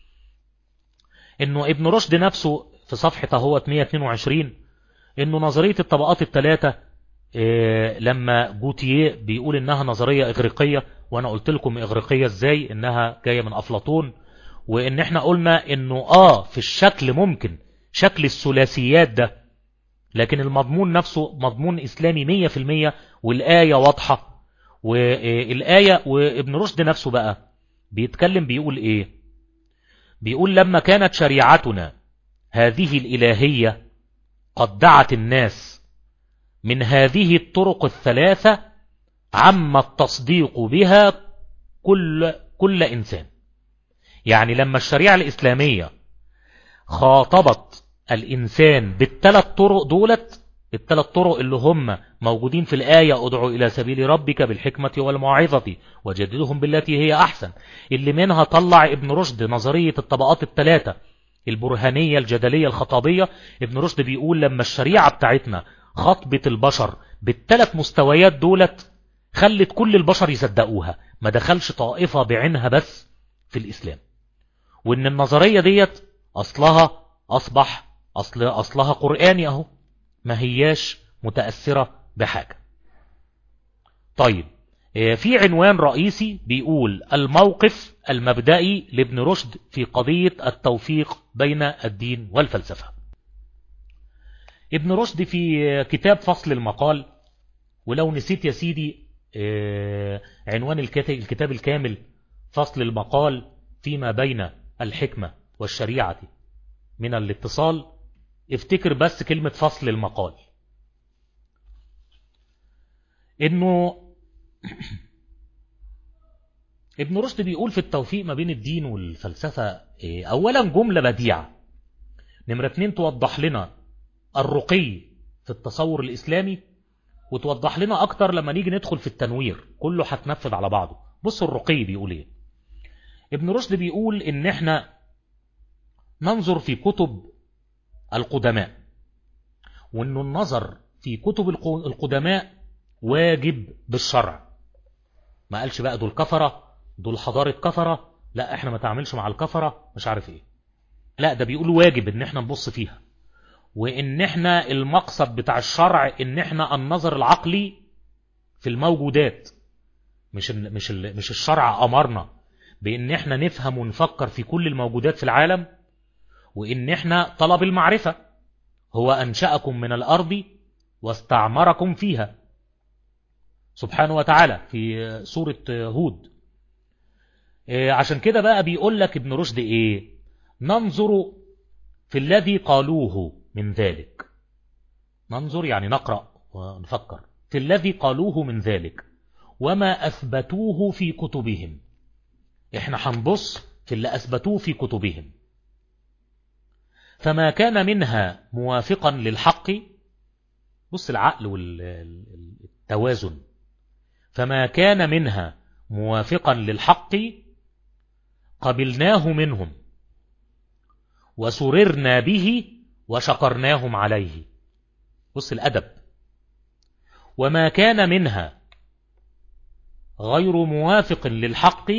انه ابن رشد نفسه في صفحة اهوت 122 انه نظرية الطبقات الثلاثة إيه لما جوتيه بيقول انها نظرية اغريقية وانا قلت لكم اغريقية ازاي انها جاية من افلاطون وان احنا قلنا انه اه في الشكل ممكن شكل الثلاثيات ده لكن المضمون نفسه مضمون اسلامي مية في المية والآية واضحة والآية وابن رشد نفسه بقى بيتكلم بيقول ايه بيقول لما كانت شريعتنا هذه الإلهية قد دعت الناس من هذه الطرق الثلاثة عم التصديق بها كل, كل إنسان يعني لما الشريعة الإسلامية خاطبت الإنسان بالثلاث طرق دولت الثلاث طرق اللي هم موجودين في الآية ادعو إلى سبيل ربك بالحكمة والموعظة وجددهم بالتي هي أحسن اللي منها طلع ابن رشد نظرية الطبقات الثلاثة البرهانية الجدلية الخطابية ابن رشد بيقول لما الشريعة بتاعتنا خطبة البشر بالثلاث مستويات دولت خلت كل البشر يصدقوها ما دخلش طائفة بعينها بس في الإسلام وإن النظرية ديت أصلها أصبح أصل أصلها قرآني أهو ما هياش متأثرة بحاجة طيب في عنوان رئيسي بيقول الموقف المبدئي لابن رشد في قضية التوفيق بين الدين والفلسفة ابن رشد في كتاب فصل المقال ولو نسيت يا سيدي عنوان الكتاب الكامل فصل المقال فيما بين الحكمة والشريعة من الاتصال افتكر بس كلمة فصل المقال انه ابن رشد بيقول في التوفيق ما بين الدين والفلسفة اولا جملة بديعة نمرة اتنين توضح لنا الرقي في التصور الاسلامي وتوضح لنا اكتر لما نيجي ندخل في التنوير كله هتنفذ على بعضه بصوا الرقي بيقول ايه ابن رشد بيقول ان احنا ننظر في كتب القدماء وانه النظر في كتب القدماء واجب بالشرع ما قالش بقى دول كفرة دول حضارة كفرة لا احنا ما تعملش مع الكفرة مش عارف ايه لا ده بيقول واجب ان احنا نبص فيها وان احنا المقصد بتاع الشرع ان احنا النظر العقلي في الموجودات مش ال مش ال مش الشرع امرنا بان احنا نفهم ونفكر في كل الموجودات في العالم وان احنا طلب المعرفة هو انشأكم من الارض واستعمركم فيها سبحانه وتعالى في سورة هود عشان كده بقى بيقول لك ابن رشد ايه ننظر في الذي قالوه من ذلك ننظر يعني نقرأ ونفكر في الذي قالوه من ذلك وما أثبتوه في كتبهم احنا هنبص في اللي أثبتوه في كتبهم فما كان منها موافقا للحق بص العقل والتوازن فما كان منها موافقا للحق قبلناه منهم وسررنا به وشكرناهم عليه بص الأدب وما كان منها غير موافق للحق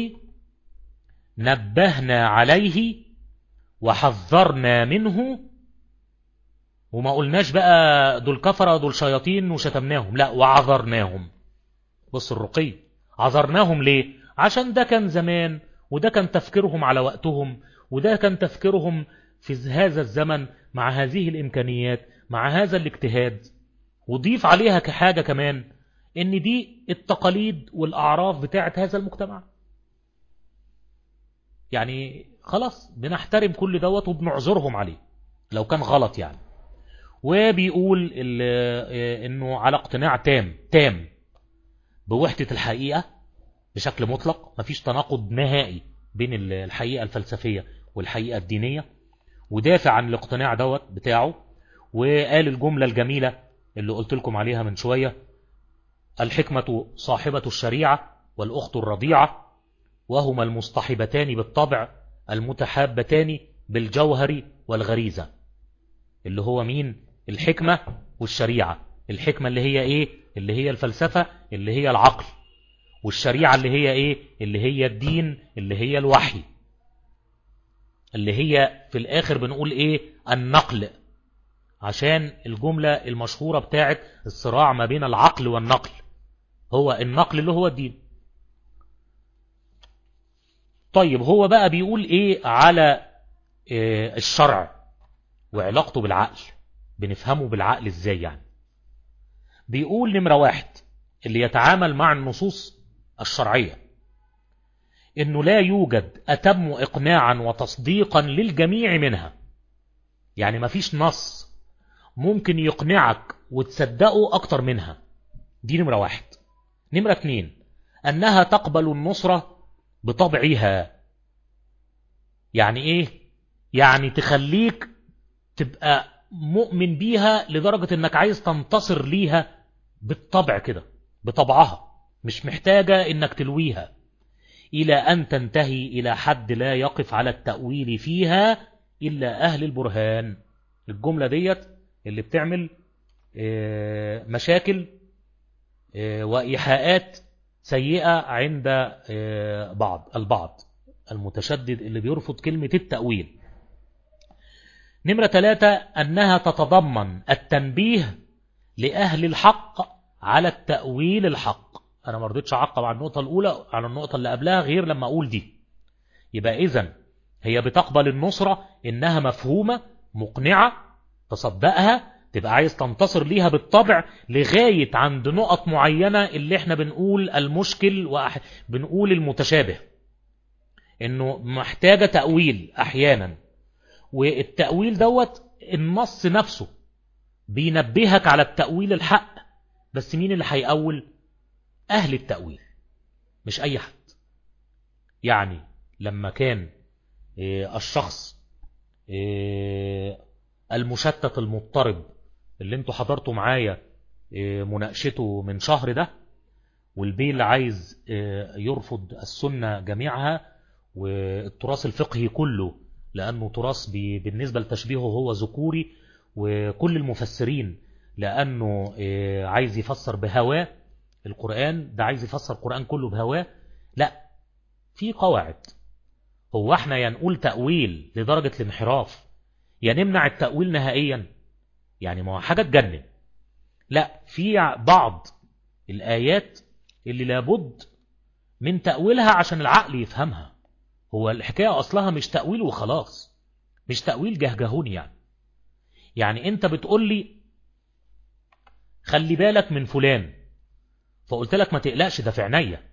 نبهنا عليه وحذرنا منه وما قلناش بقى دول كفرة دول شياطين وشتمناهم لا وعذرناهم بص الرقي عذرناهم ليه عشان ده كان زمان وده كان تفكيرهم على وقتهم وده كان تفكيرهم في هذا الزمن مع هذه الإمكانيات مع هذا الاجتهاد وضيف عليها كحاجة كمان ان دي التقاليد والأعراف بتاعت هذا المجتمع يعني خلاص بنحترم كل دوت وبنعذرهم عليه لو كان غلط يعني وبيقول انه على اقتناع تام تام بوحدة الحقيقة بشكل مطلق مفيش تناقض نهائي بين الحقيقة الفلسفية والحقيقة الدينية ودافع عن الاقتناع دوت بتاعه وقال الجملة الجميلة اللي قلت لكم عليها من شوية الحكمة صاحبة الشريعة والأخت الرضيعة وهما المصطحبتان بالطبع المتحابتان بالجوهر والغريزة اللي هو مين الحكمة والشريعة الحكمة اللي هي ايه اللي هي الفلسفة اللي هي العقل والشريعة اللي هي ايه اللي هي الدين اللي هي الوحي اللي هي في الاخر بنقول ايه النقل عشان الجملة المشهورة بتاعت الصراع ما بين العقل والنقل هو النقل اللي هو الدين طيب هو بقى بيقول ايه على إيه الشرع وعلاقته بالعقل بنفهمه بالعقل ازاي يعني بيقول نمرة واحد اللي يتعامل مع النصوص الشرعية انه لا يوجد اتم اقناعا وتصديقا للجميع منها يعني مفيش نص ممكن يقنعك وتصدقه اكتر منها دي نمرة واحد نمرة اتنين انها تقبل النصرة بطبعها يعني ايه يعني تخليك تبقى مؤمن بيها لدرجة انك عايز تنتصر ليها بالطبع كده بطبعها مش محتاجة انك تلويها الى ان تنتهي الى حد لا يقف على التأويل فيها الا اهل البرهان الجملة ديت اللي بتعمل مشاكل وإيحاءات سيئة عند بعض البعض المتشدد اللي بيرفض كلمة التأويل نمرة ثلاثة أنها تتضمن التنبيه لأهل الحق على التأويل الحق أنا ما رضيتش أعقب على النقطة الأولى على النقطة اللي قبلها غير لما أقول دي يبقى إذن هي بتقبل النصرة إنها مفهومة مقنعة تصدقها تبقى عايز تنتصر ليها بالطبع لغاية عند نقط معينة اللي احنا بنقول المشكل وبنقول المتشابه انه محتاجة تأويل احيانا والتأويل دوت النص نفسه بينبهك على التأويل الحق بس مين اللي هيأول أهل التأويل مش أي حد يعني لما كان الشخص المشتت المضطرب اللي انتوا حضرتوا معايا مناقشته من شهر ده والبيل عايز يرفض السنة جميعها والتراث الفقهي كله لأنه تراث بالنسبة لتشبيهه هو ذكوري وكل المفسرين لأنه عايز يفسر بهواه القرآن ده عايز يفسر القرآن كله بهواه لا في قواعد هو احنا يا نقول تأويل لدرجة الانحراف يا نمنع التأويل نهائيا يعني ما هو حاجة تجنن لا في بعض الآيات اللي لابد من تأويلها عشان العقل يفهمها هو الحكاية أصلها مش تأويل وخلاص مش تأويل جهجهوني يعني يعني انت بتقول لي خلي بالك من فلان فقلت لك ما تقلقش ده في عينيا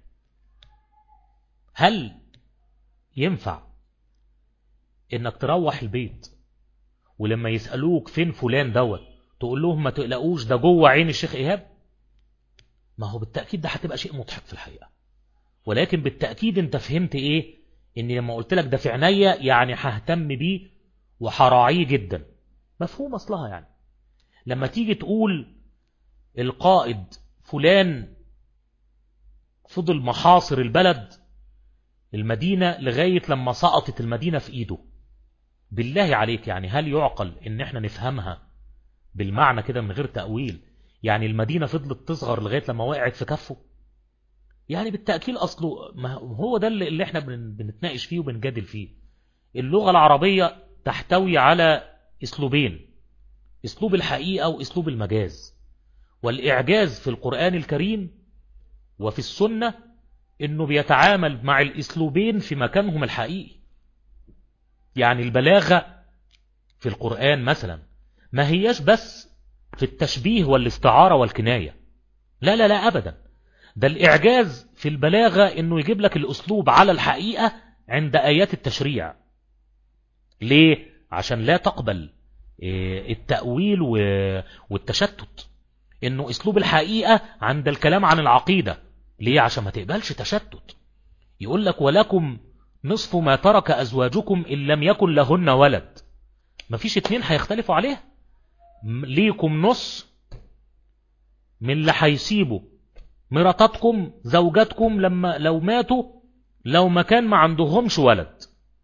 هل ينفع انك تروح البيت ولما يسألوك فين فلان دوت تقول لهم ما تقلقوش ده جوه عين الشيخ إيهاب ما هو بالتأكيد ده هتبقى شيء مضحك في الحقيقة ولكن بالتأكيد انت فهمت ايه اني لما قلت لك ده في عينيا يعني ههتم بيه وحراعيه جدا مفهوم اصلها يعني لما تيجي تقول القائد فلان فضل محاصر البلد المدينة لغاية لما سقطت المدينة في ايده بالله عليك يعني هل يعقل ان احنا نفهمها بالمعنى كده من غير تأويل يعني المدينة فضلت تصغر لغاية لما وقعت في كفه يعني بالتأكيد أصله ما هو ده اللي احنا بنتناقش فيه وبنجادل فيه اللغة العربية تحتوي على اسلوبين اسلوب الحقيقة واسلوب المجاز والإعجاز في القرآن الكريم وفي السنة انه بيتعامل مع الاسلوبين في مكانهم الحقيقي يعني البلاغة في القرآن مثلا ما هياش بس في التشبيه والاستعارة والكناية لا لا لا أبدا ده الإعجاز في البلاغة انه يجيب لك الأسلوب على الحقيقة عند آيات التشريع ليه؟ عشان لا تقبل التأويل والتشتت انه اسلوب الحقيقة عند الكلام عن العقيدة ليه عشان ما تقبلش تشتت يقول لك ولكم نصف ما ترك أزواجكم إن لم يكن لهن ولد مفيش اتنين هيختلفوا عليها ليكم نص من اللي هيسيبوا مراتاتكم زوجاتكم لما لو ماتوا لو ما كان ما عندهمش ولد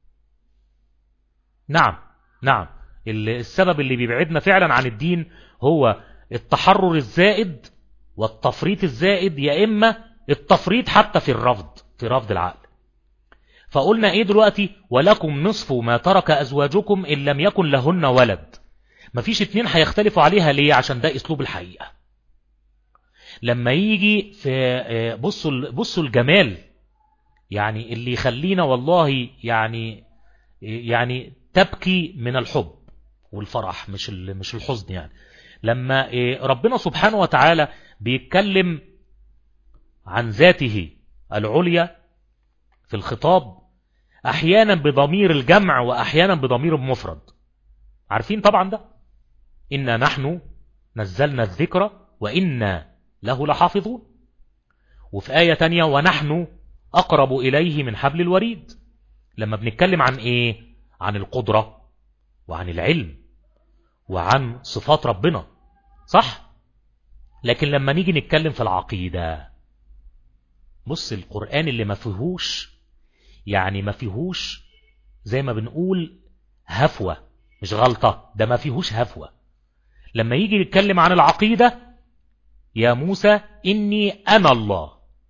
نعم نعم السبب اللي بيبعدنا فعلا عن الدين هو التحرر الزائد والتفريط الزائد يا إما التفريط حتى في الرفض في رفض العقل فقلنا ايه دلوقتي ولكم نصف ما ترك ازواجكم ان لم يكن لهن ولد مفيش اتنين هيختلفوا عليها ليه عشان ده اسلوب الحقيقة لما يجي في بصوا بصوا الجمال يعني اللي يخلينا والله يعني يعني تبكي من الحب والفرح مش مش الحزن يعني لما ربنا سبحانه وتعالى بيتكلم عن ذاته العليا في الخطاب احيانا بضمير الجمع واحيانا بضمير المفرد عارفين طبعا ده إنا نحن نزلنا الذكر وإنا له لحافظون وفي آية تانية ونحن أقرب إليه من حبل الوريد لما بنتكلم عن إيه عن القدرة وعن العلم وعن صفات ربنا صح لكن لما نيجي نتكلم في العقيدة بص القرآن اللي ما فيهوش يعني ما فيهوش زي ما بنقول هفوة مش غلطة ده ما فيهوش هفوة لما يجي يتكلم عن العقيدة يا موسى إني أنا الله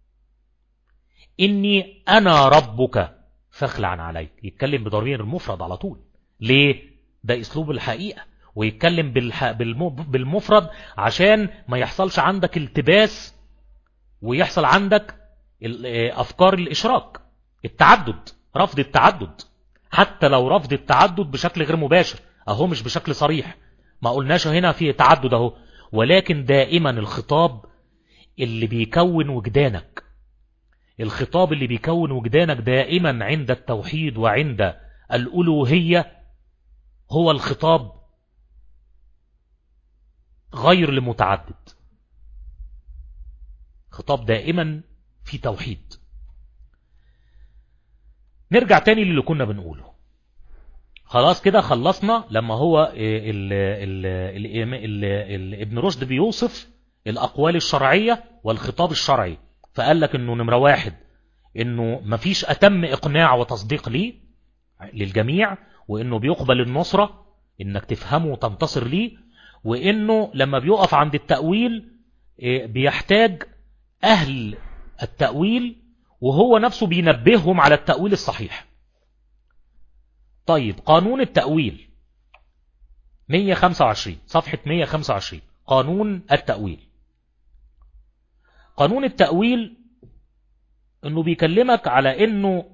إني أنا ربك فاخلع عليك يتكلم بضمير المفرد على طول ليه ده أسلوب الحقيقة ويتكلم بالح... بالمفرد عشان ما يحصلش عندك التباس ويحصل عندك أفكار الإشراك التعدد رفض التعدد حتى لو رفض التعدد بشكل غير مباشر أهو مش بشكل صريح ما قلناش هنا في تعدد أهو ولكن دائما الخطاب اللي بيكون وجدانك الخطاب اللي بيكون وجدانك دائما عند التوحيد وعند الألوهية هو الخطاب غير لمتعدد خطاب دائما في توحيد نرجع تاني للي كنا بنقوله خلاص كده خلصنا لما هو ال ال ال ال ال ابن رشد بيوصف الأقوال الشرعية والخطاب الشرعي فقال لك انه نمرة واحد انه مفيش اتم اقناع وتصديق ليه للجميع وانه بيقبل النصرة انك تفهمه وتنتصر ليه وانه لما بيقف عند التأويل بيحتاج اهل التأويل وهو نفسه بينبههم على التأويل الصحيح طيب قانون التأويل 125 صفحة 125 قانون التأويل قانون التأويل انه بيكلمك على انه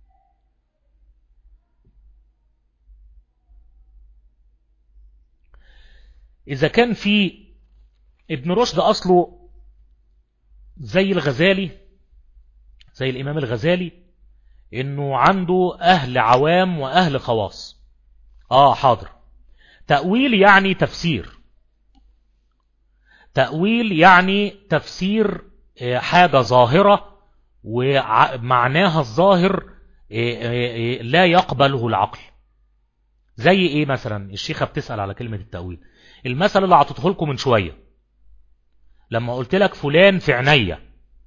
اذا كان في ابن رشد اصله زي الغزالي زي الامام الغزالي انه عنده اهل عوام واهل خواص اه حاضر تأويل يعني تفسير تأويل يعني تفسير حاجة ظاهرة ومعناها الظاهر لا يقبله العقل زي ايه مثلا الشيخة بتسأل على كلمة التأويل المثل اللي عطيته لكم من شوية لما قلت لك فلان في عينيا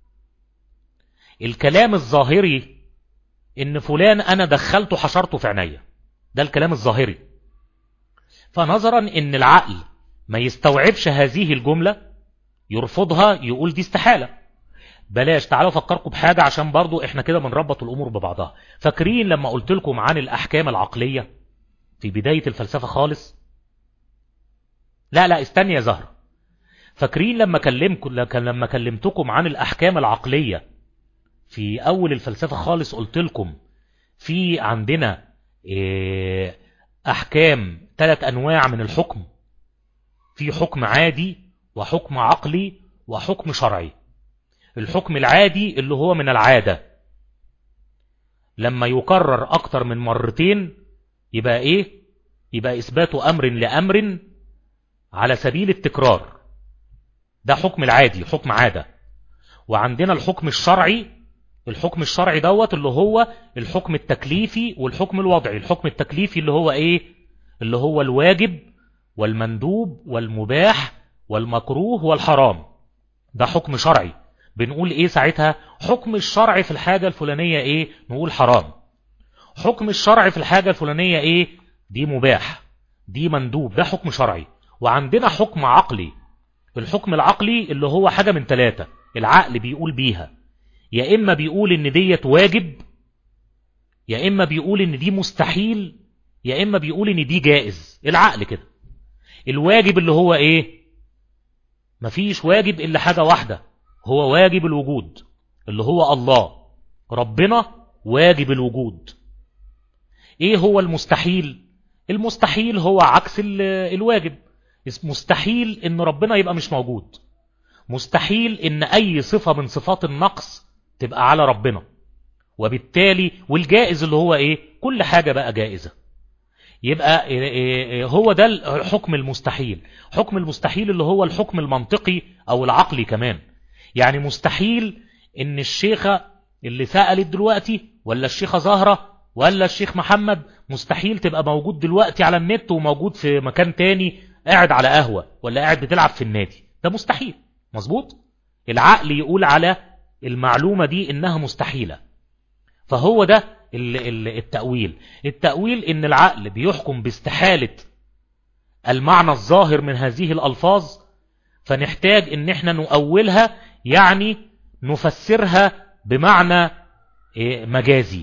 الكلام الظاهري ان فلان انا دخلته حشرته في عينيا ده الكلام الظاهري فنظرا ان العقل ما يستوعبش هذه الجملة يرفضها يقول دي استحالة بلاش تعالوا افكركم بحاجة عشان برضو احنا كده بنربط الامور ببعضها فاكرين لما قلت لكم عن الاحكام العقلية في بداية الفلسفة خالص لا لا استني يا زهرة فاكرين لما كلمكم لما كلمتكم عن الأحكام العقلية في أول الفلسفة خالص قلت لكم في عندنا إيه، أحكام ثلاث أنواع من الحكم في حكم عادي وحكم عقلي وحكم شرعي الحكم العادي اللي هو من العادة لما يكرر أكتر من مرتين يبقى إيه يبقى إثبات أمر لأمر على سبيل التكرار ده حكم العادي حكم عادة وعندنا الحكم الشرعي الحكم الشرعي دوت اللي هو الحكم التكليفي والحكم الوضعي الحكم التكليفي اللي هو ايه اللي هو الواجب والمندوب والمباح والمكروه والحرام ده حكم شرعي بنقول ايه ساعتها حكم الشرع في الحاجة الفلانية ايه نقول حرام حكم الشرع في الحاجة الفلانية ايه دي مباح دي مندوب ده حكم شرعي وعندنا حكم عقلي الحكم العقلي اللي هو حاجة من ثلاثة العقل بيقول بيها يا إما بيقول إن ديت واجب يا إما بيقول إن دي مستحيل يا إما بيقول إن دي جائز العقل كده الواجب اللي هو إيه مفيش واجب إلا حاجة واحدة هو واجب الوجود اللي هو الله ربنا واجب الوجود ايه هو المستحيل المستحيل هو عكس الواجب مستحيل ان ربنا يبقى مش موجود مستحيل ان اي صفة من صفات النقص تبقى على ربنا وبالتالي والجائز اللي هو ايه كل حاجة بقى جائزة يبقى إيه، إيه، إيه، هو ده الحكم المستحيل حكم المستحيل اللي هو الحكم المنطقي او العقلي كمان يعني مستحيل ان الشيخة اللي سألت دلوقتي ولا الشيخة زهرة ولا الشيخ محمد مستحيل تبقى موجود دلوقتي على النت وموجود في مكان تاني قاعد على قهوة ولا قاعد بتلعب في النادي ده مستحيل مظبوط العقل يقول على المعلومة دي انها مستحيلة فهو ده التأويل التأويل ان العقل بيحكم باستحالة المعنى الظاهر من هذه الألفاظ فنحتاج ان احنا نؤولها يعني نفسرها بمعنى إيه، مجازي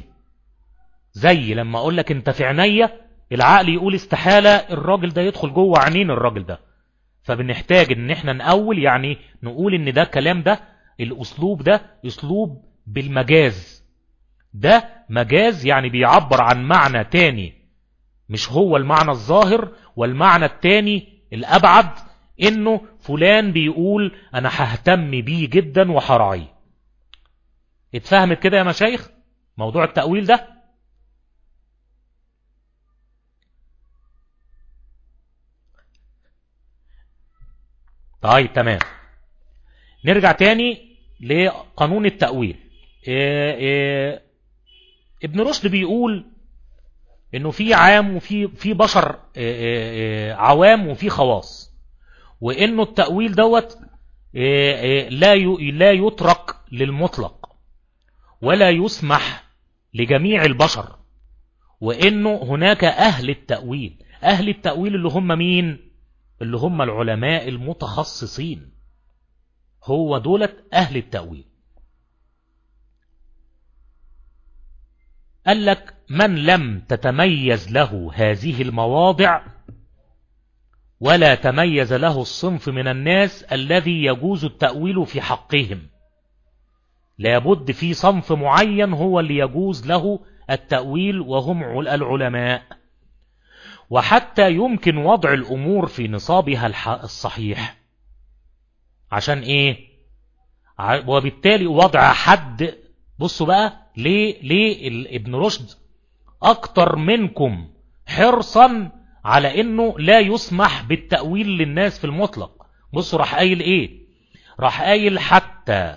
زي لما اقول لك انت في عينيا العقل يقول استحالة الراجل ده يدخل جوه عينين الراجل ده فبنحتاج ان احنا نأول يعني نقول ان ده كلام ده الاسلوب ده اسلوب بالمجاز ده مجاز يعني بيعبر عن معنى تاني مش هو المعنى الظاهر والمعنى التاني الابعد انه فلان بيقول انا ههتم بيه جدا وحراعيه اتفهمت كده يا مشايخ موضوع التأويل ده طيب تمام نرجع تاني لقانون التأويل إيه إيه ابن رشد بيقول انه في عام وفي في بشر إيه عوام وفي خواص وانه التأويل دوت لا لا يترك للمطلق ولا يسمح لجميع البشر وانه هناك اهل التأويل اهل التأويل اللي هم مين اللي هم العلماء المتخصصين هو دولة أهل التأويل قال لك من لم تتميز له هذه المواضع ولا تميز له الصنف من الناس الذي يجوز التأويل في حقهم لابد في صنف معين هو اللي يجوز له التأويل وهم العلماء وحتى يمكن وضع الأمور في نصابها الصحيح عشان إيه وبالتالي وضع حد بصوا بقى ليه ليه ابن رشد أكتر منكم حرصا على إنه لا يسمح بالتأويل للناس في المطلق بصوا راح قايل إيه راح قايل حتى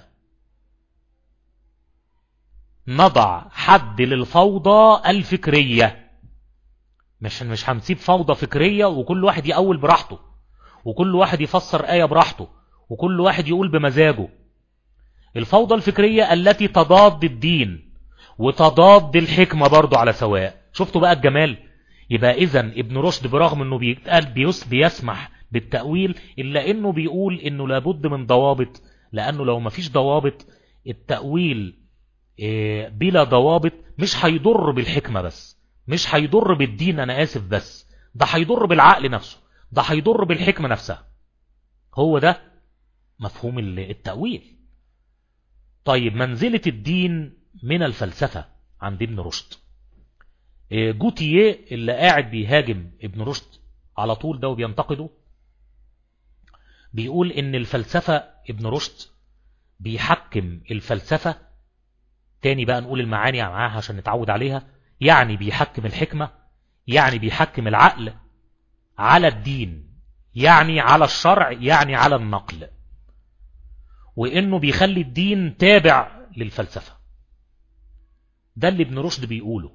نضع حد للفوضى الفكرية مش مش هنسيب فوضى فكرية وكل واحد يأول براحته وكل واحد يفسر آية براحته وكل واحد يقول بمزاجه الفوضى الفكرية التي تضاد الدين وتضاد الحكمة برضو على سواء شفتوا بقى الجمال يبقى إذا ابن رشد برغم أنه بيتقال بيس بيسمح بالتأويل إلا أنه بيقول أنه لابد من ضوابط لأنه لو ما فيش ضوابط التأويل إيه، بلا ضوابط مش هيضر بالحكمة بس مش هيضر بالدين انا اسف بس ده هيضر بالعقل نفسه ده هيضر بالحكمة نفسها هو ده مفهوم التأويل طيب منزلة الدين من الفلسفة عند ابن رشد جوتيه اللي قاعد بيهاجم ابن رشد على طول ده وبينتقده بيقول ان الفلسفة ابن رشد بيحكم الفلسفة تاني بقى نقول المعاني معاها عشان نتعود عليها يعني بيحكم الحكمة يعني بيحكم العقل على الدين يعني على الشرع يعني على النقل وانه بيخلي الدين تابع للفلسفة ده اللي ابن رشد بيقوله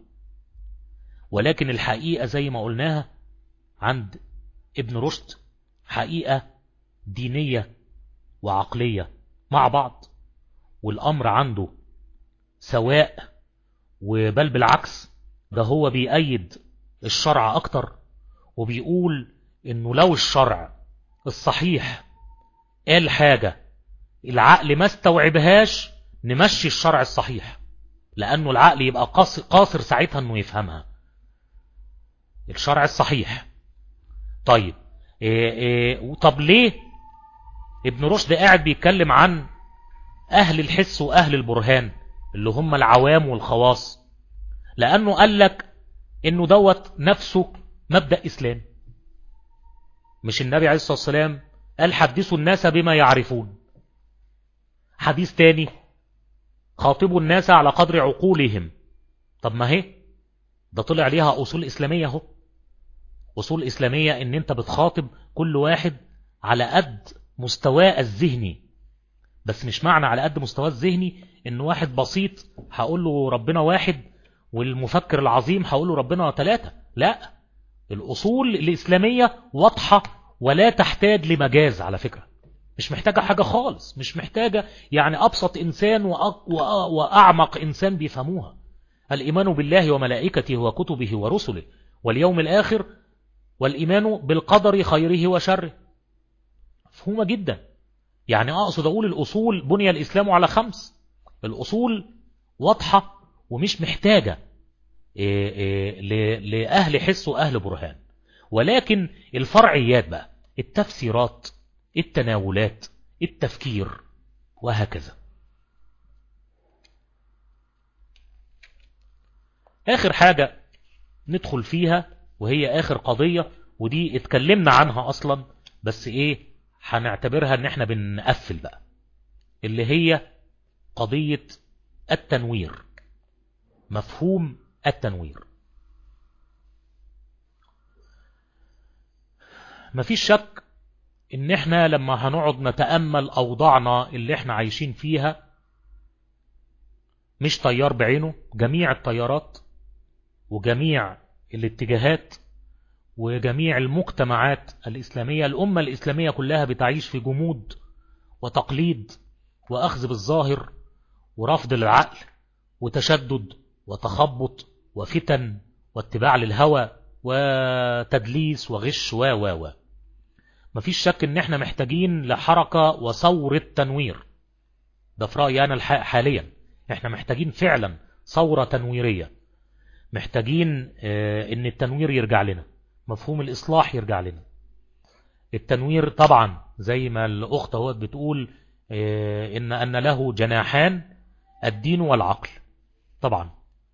ولكن الحقيقة زي ما قلناها عند ابن رشد حقيقة دينية وعقلية مع بعض والأمر عنده سواء وبل بالعكس ده هو بيأيد الشرع أكتر وبيقول إنه لو الشرع الصحيح قال حاجة العقل ما استوعبهاش نمشي الشرع الصحيح لأنه العقل يبقى قاصر ساعتها أنه يفهمها الشرع الصحيح طيب إيه إيه طب ليه ابن رشد قاعد بيتكلم عن أهل الحس وأهل البرهان اللي هم العوام والخواص لأنه قال لك إنه دوت نفسه مبدأ إسلام مش النبي عليه الصلاة والسلام قال حدثوا الناس بما يعرفون حديث تاني خاطبوا الناس على قدر عقولهم طب ما هي ده طلع ليها أصول إسلامية اهو أصول إسلامية إن أنت بتخاطب كل واحد على قد مستواه الذهني بس مش معنى على قد مستواه الذهني إن واحد بسيط هقول له ربنا واحد والمفكر العظيم هقول له ربنا ثلاثة لا الأصول الإسلامية واضحة ولا تحتاج لمجاز على فكرة مش محتاجة حاجة خالص مش محتاجة يعني أبسط إنسان وأعمق إنسان بيفهموها الإيمان بالله وملائكته وكتبه ورسله واليوم الآخر والإيمان بالقدر خيره وشره مفهومة جدا يعني أقصد أقول الأصول بني الإسلام على خمس الأصول واضحة ومش محتاجة لأهل حس وأهل برهان ولكن الفرعيات بقى التفسيرات التناولات التفكير وهكذا آخر حاجة ندخل فيها وهي آخر قضية ودي اتكلمنا عنها أصلا بس إيه هنعتبرها ان احنا بنقفل بقى اللي هي قضية التنوير مفهوم التنوير مفيش شك ان احنا لما هنقعد نتأمل اوضاعنا اللي احنا عايشين فيها مش طيار بعينه جميع الطيارات وجميع الاتجاهات وجميع المجتمعات الإسلامية الأمة الإسلامية كلها بتعيش في جمود وتقليد وأخذ بالظاهر ورفض للعقل وتشدد وتخبط وفتن واتباع للهوى وتدليس وغش و و و مفيش شك ان احنا محتاجين لحركة وثورة تنوير ده في رأيي انا حاليا احنا محتاجين فعلا ثورة تنويرية محتاجين ان التنوير يرجع لنا مفهوم الإصلاح يرجع لنا التنوير طبعا زي ما الأخت هو بتقول إن أن له جناحان الدين والعقل طبعا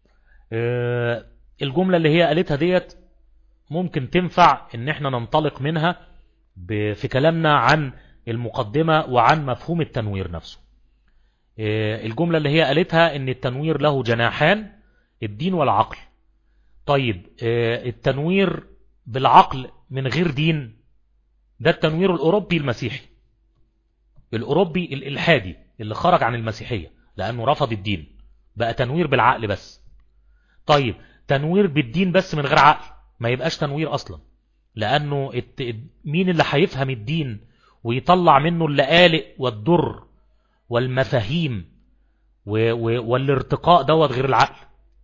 الجملة اللي هي قالتها ديت ممكن تنفع ان احنا ننطلق منها في كلامنا عن المقدمة وعن مفهوم التنوير نفسه الجملة اللي هي قالتها ان التنوير له جناحان الدين والعقل طيب التنوير بالعقل من غير دين ده التنوير الأوروبي المسيحي الأوروبي الإلحادي اللي خرج عن المسيحية لأنه رفض الدين بقى تنوير بالعقل بس طيب تنوير بالدين بس من غير عقل ما يبقاش تنوير أصلا لأنه الت... مين اللي هيفهم الدين ويطلع منه اللآلئ والضر والمفاهيم و... و... والارتقاء دوت غير العقل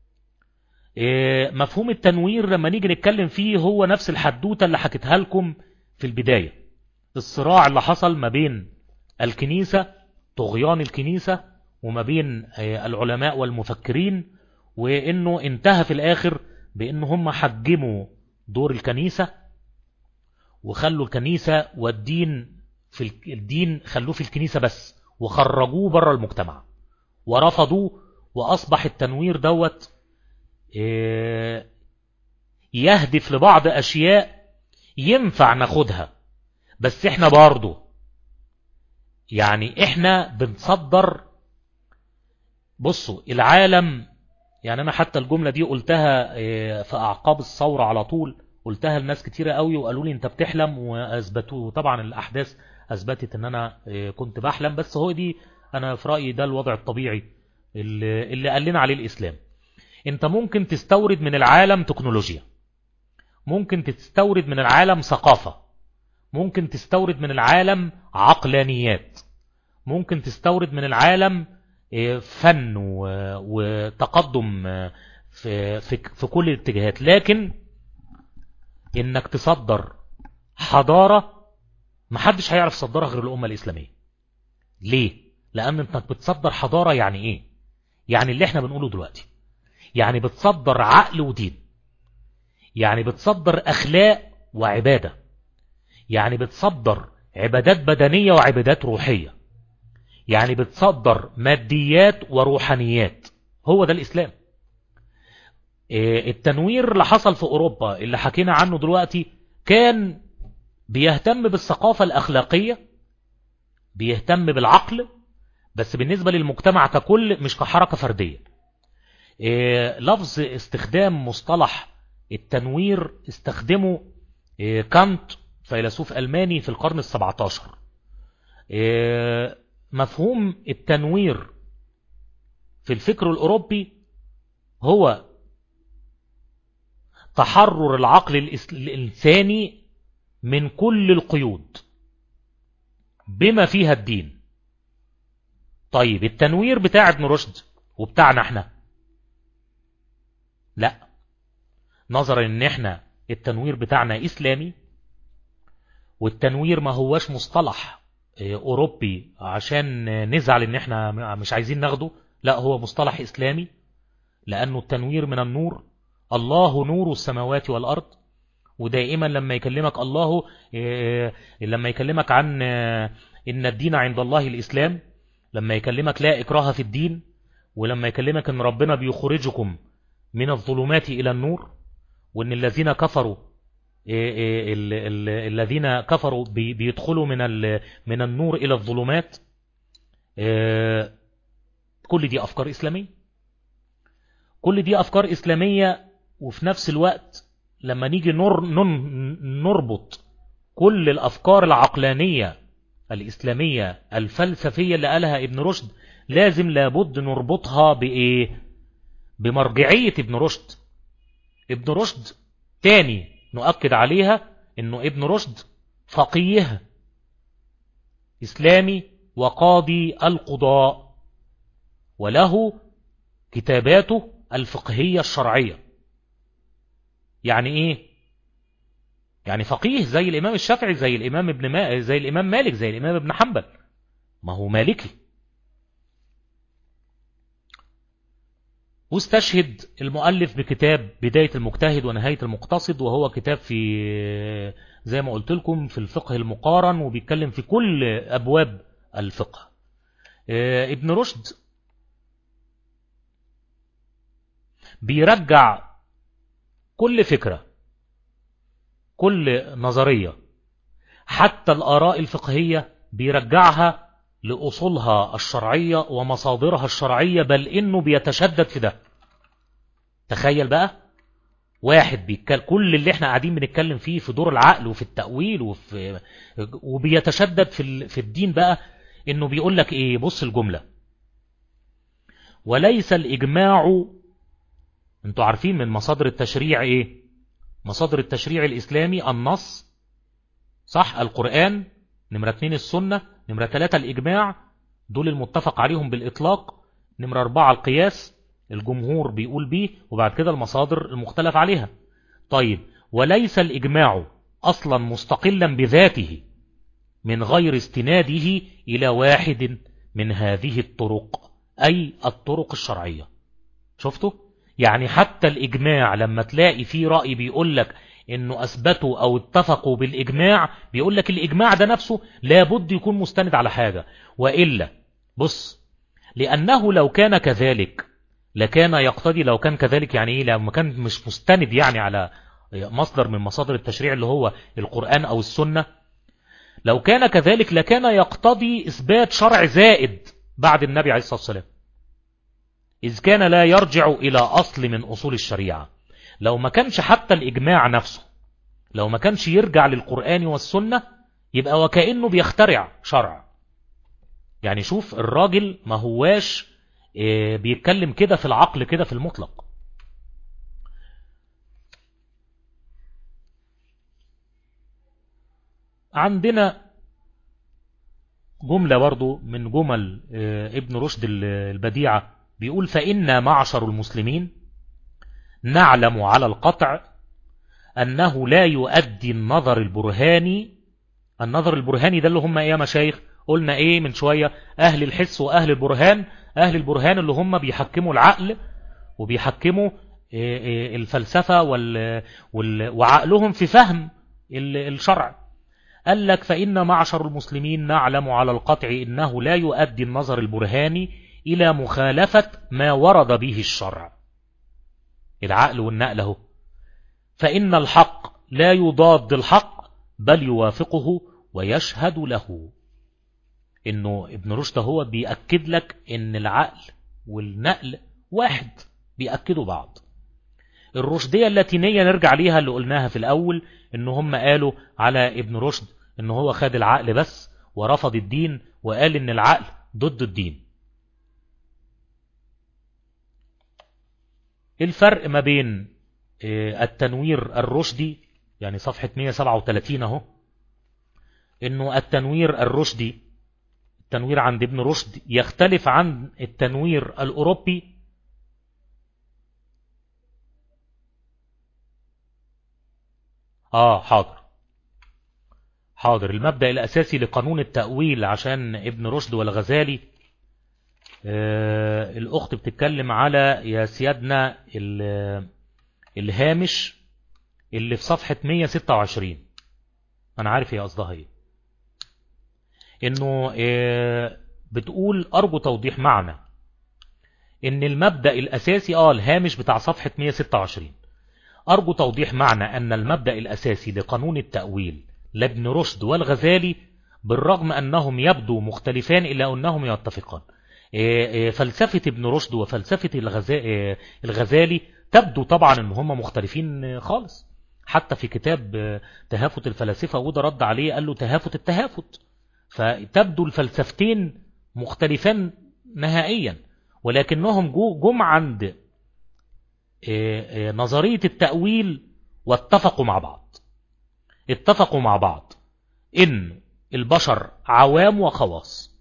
مفهوم التنوير لما نيجي نتكلم فيه هو نفس الحدوتة اللي حكيتها لكم في البداية الصراع اللي حصل ما بين الكنيسة طغيان الكنيسة وما بين العلماء والمفكرين وانه انتهى في الاخر بان هم حجموا دور الكنيسة وخلوا الكنيسة والدين في الدين خلوه في الكنيسة بس وخرجوه بره المجتمع ورفضوه وأصبح التنوير دوت آه، يهدف لبعض أشياء ينفع ناخدها بس احنا برضه يعني احنا بنصدر بصوا العالم يعني انا حتى الجملة دي قلتها آه، في اعقاب الثورة على طول قلتها لناس كتيرة قوي وقالوا لي انت بتحلم واثبتوا طبعا الاحداث اثبتت ان انا آه، كنت بحلم بس هو دي انا في رأيي ده الوضع الطبيعي اللي, اللي قال لنا عليه الاسلام انت ممكن تستورد من العالم تكنولوجيا ممكن تستورد من العالم ثقافة ممكن تستورد من العالم عقلانيات ممكن تستورد من العالم آه، فن وتقدم آه، في, في, في كل الاتجاهات لكن انك تصدر حضارة محدش هيعرف يصدرها غير الأمة الإسلامية ليه؟ لأن انك بتصدر حضارة يعني ايه؟ يعني اللي احنا بنقوله دلوقتي يعني بتصدر عقل ودين يعني بتصدر أخلاق وعبادة يعني بتصدر عبادات بدنية وعبادات روحية يعني بتصدر ماديات وروحانيات هو ده الإسلام إيه، التنوير اللي حصل في أوروبا اللي حكينا عنه دلوقتي كان بيهتم بالثقافة الأخلاقية بيهتم بالعقل بس بالنسبة للمجتمع ككل مش كحركة فردية إيه، لفظ استخدام مصطلح التنوير استخدمه إيه، كانت فيلسوف ألماني في القرن السبعة عشر مفهوم التنوير في الفكر الأوروبي هو تحرر العقل الإنساني من كل القيود بما فيها الدين طيب التنوير بتاع ابن رشد وبتاعنا احنا لا نظرا ان احنا التنوير بتاعنا اسلامي والتنوير ما هواش مصطلح آه، اوروبي عشان نزعل ان احنا مش عايزين ناخده لا هو مصطلح اسلامي لانه التنوير من النور الله نور السماوات والارض ودائما لما يكلمك الله آه، لما يكلمك عن آه، ان الدين عند الله الاسلام لما يكلمك لا اكراه في الدين ولما يكلمك ان ربنا بيخرجكم من الظلمات الى النور وان الذين كفروا إيه، إيه، الذين كفروا بيدخلوا من من النور إلى الظلمات إيه، كل دي أفكار إسلامية كل دي أفكار إسلامية وفي نفس الوقت لما نيجي نربط كل الأفكار العقلانية الإسلامية الفلسفية اللي قالها ابن رشد لازم لابد نربطها بإيه بمرجعية ابن رشد ابن رشد تاني نؤكد عليها انه ابن رشد فقيه اسلامي وقاضي القضاء وله كتاباته الفقهية الشرعية يعني ايه يعني فقيه زي الامام الشافعي زي الامام ابن ما... زي الامام مالك زي الامام ابن حنبل ما هو مالكي واستشهد المؤلف بكتاب بداية المجتهد ونهاية المقتصد وهو كتاب في زي ما قلت لكم في الفقه المقارن وبيتكلم في كل أبواب الفقه آه، ابن رشد بيرجع كل فكرة كل نظرية حتى الآراء الفقهية بيرجعها لأصولها الشرعية ومصادرها الشرعية بل إنه بيتشدد في ده تخيل بقى واحد بيتكلم كل اللي احنا قاعدين بنتكلم فيه في دور العقل وفي التأويل وفي وبيتشدد في في الدين بقى انه بيقول لك ايه بص الجملة وليس الإجماع انتوا عارفين من مصادر التشريع ايه مصادر التشريع الإسلامي النص صح القرآن نمرة اتنين السنة نمرة ثلاثة الإجماع دول المتفق عليهم بالإطلاق نمرة أربعة القياس الجمهور بيقول بيه وبعد كده المصادر المختلف عليها طيب وليس الإجماع أصلا مستقلا بذاته من غير استناده إلى واحد من هذه الطرق أي الطرق الشرعية شفتوا؟ يعني حتى الإجماع لما تلاقي فيه رأي بيقول لك انه اثبتوا او اتفقوا بالاجماع بيقول لك الاجماع ده نفسه لابد يكون مستند على حاجة وإلا بص لأنه لو كان كذلك لكان يقتضي لو كان كذلك يعني ايه لما كان مش مستند يعني على مصدر من مصادر التشريع اللي هو القرآن او السنة لو كان كذلك لكان يقتضي اثبات شرع زائد بعد النبي عليه الصلاة والسلام إذ كان لا يرجع إلى أصل من أصول الشريعة لو ما كانش حتى الإجماع نفسه لو ما كانش يرجع للقرآن والسنة يبقى وكأنه بيخترع شرع يعني شوف الراجل ما هواش آه، بيتكلم كده في العقل كده في المطلق عندنا جملة برضو من جمل آه، ابن رشد البديعة بيقول فإنا معشر المسلمين نعلم على القطع أنه لا يؤدي النظر البرهاني النظر البرهاني ده اللي هم ايه يا مشايخ قلنا ايه من شوية اهل الحس واهل البرهان اهل البرهان اللي هم بيحكموا العقل وبيحكموا إيه، إيه، الفلسفة وال... وال... وعقلهم في فهم الشرع قال لك فإن معشر المسلمين نعلم على القطع إنه لا يؤدي النظر البرهاني إلى مخالفة ما ورد به الشرع العقل والنقل اهو فإن الحق لا يضاد الحق بل يوافقه ويشهد له انه ابن رشد هو بيأكد لك ان العقل والنقل واحد بيأكدوا بعض الرشدية اللاتينية نرجع ليها اللي قلناها في الأول ان هم قالوا على ابن رشد ان هو خد العقل بس ورفض الدين وقال ان العقل ضد الدين الفرق ما بين آه، التنوير الرشدي يعني صفحة 137 اهو انه التنوير الرشدي التنوير عند ابن رشد يختلف عن التنوير الأوروبي آه حاضر حاضر المبدأ الأساسي لقانون التأويل عشان ابن رشد والغزالي آه الأخت بتتكلم على يا سيادنا الهامش اللي في صفحة 126 أنا عارف هي قصدها ايه انه آه، بتقول ارجو توضيح معنى ان المبدأ الاساسي اه الهامش بتاع صفحة 126 ارجو توضيح معنى ان المبدأ الاساسي لقانون التأويل لابن رشد والغزالي بالرغم انهم يبدو مختلفان الا انهم يتفقان آه، آه، فلسفة ابن رشد وفلسفة الغزالي تبدو طبعا ان هم مختلفين خالص حتى في كتاب تهافت الفلاسفة وده رد عليه قال له تهافت التهافت فتبدو الفلسفتين مختلفان نهائيا ولكنهم جم عند آه، آه، نظرية التأويل واتفقوا مع بعض اتفقوا مع بعض ان البشر عوام وخواص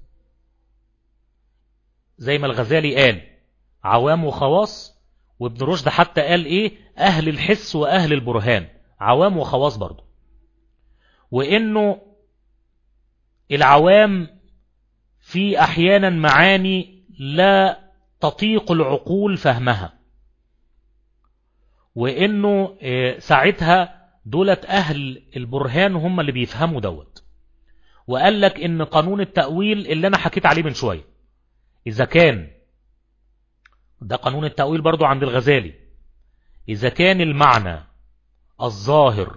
زي ما الغزالي قال عوام وخواص وابن رشد حتى قال ايه اهل الحس واهل البرهان عوام وخواص برضو وانه العوام في أحيانا معاني لا تطيق العقول فهمها وإنه آه، ساعتها دولة أهل البرهان هم اللي بيفهموا دوت وقال لك إن قانون التأويل اللي أنا حكيت عليه من شوية إذا كان ده قانون التأويل برضو عند الغزالي إذا كان المعنى الظاهر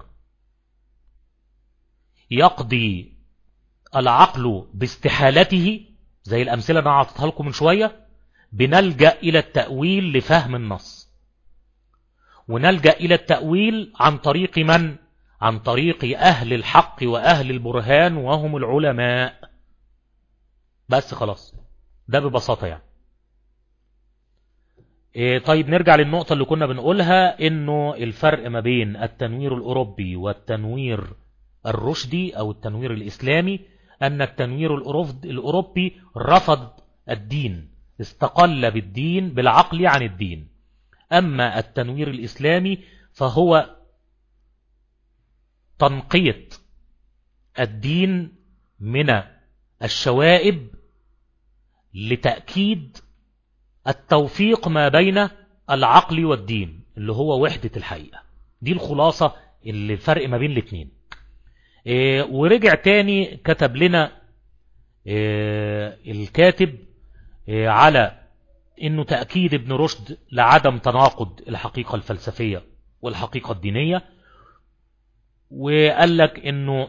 يقضي العقل باستحالته زي الأمثلة أنا أعطتها لكم من شوية بنلجأ إلى التأويل لفهم النص ونلجأ إلى التأويل عن طريق من؟ عن طريق أهل الحق وأهل البرهان وهم العلماء بس خلاص ده ببساطة يعني إيه طيب نرجع للنقطة اللي كنا بنقولها انه الفرق ما بين التنوير الاوروبي والتنوير الرشدي او التنوير الاسلامي أن التنوير الأوروبي رفض الدين استقل بالدين بالعقل عن الدين أما التنوير الإسلامي فهو تنقية الدين من الشوائب لتأكيد التوفيق ما بين العقل والدين اللي هو وحدة الحقيقة دي الخلاصة اللي الفرق ما بين الاثنين إيه ورجع تاني كتب لنا إيه الكاتب إيه على انه تأكيد ابن رشد لعدم تناقض الحقيقة الفلسفية والحقيقة الدينية وقال لك انه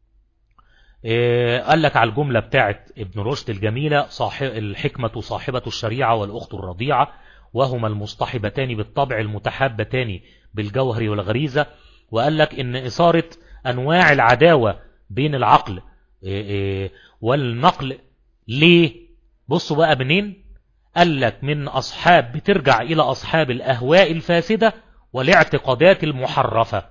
قال لك على الجملة بتاعت ابن رشد الجميلة صاحب الحكمة صاحبة الشريعة والأخت الرضيعة وهما المصطحبتان بالطبع المتحابتان بالجوهر والغريزة وقال لك ان إثارة أنواع العداوة بين العقل والنقل ليه بصوا بقى منين قال لك من أصحاب بترجع إلى أصحاب الأهواء الفاسدة والاعتقادات المحرفة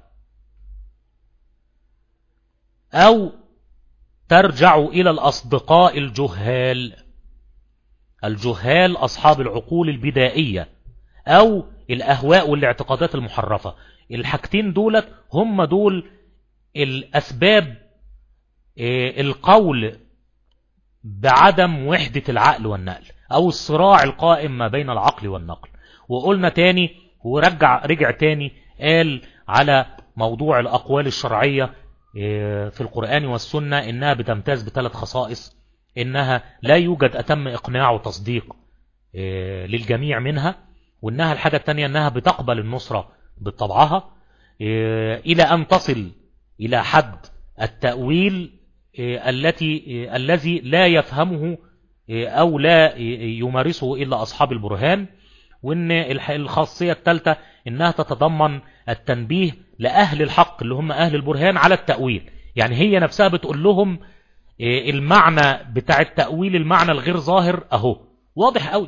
أو ترجع إلى الأصدقاء الجهال الجهال أصحاب العقول البدائية أو الأهواء والاعتقادات المحرفة الحاجتين دولت هم دول الأسباب القول بعدم وحدة العقل والنقل أو الصراع القائم ما بين العقل والنقل وقلنا تاني ورجع رجع تاني قال على موضوع الأقوال الشرعية في القرآن والسنة إنها بتمتاز بثلاث خصائص إنها لا يوجد أتم إقناع وتصديق للجميع منها وإنها الحاجة الثانية إنها بتقبل النصرة بطبعها إلى أن تصل إلى حد التأويل التي الذي لا يفهمه أو لا يمارسه إلا أصحاب البرهان وإن الخاصية الثالثة إنها تتضمن التنبيه لأهل الحق اللي هم أهل البرهان على التأويل يعني هي نفسها بتقول لهم المعنى بتاع التأويل المعنى الغير ظاهر أهو واضح قوي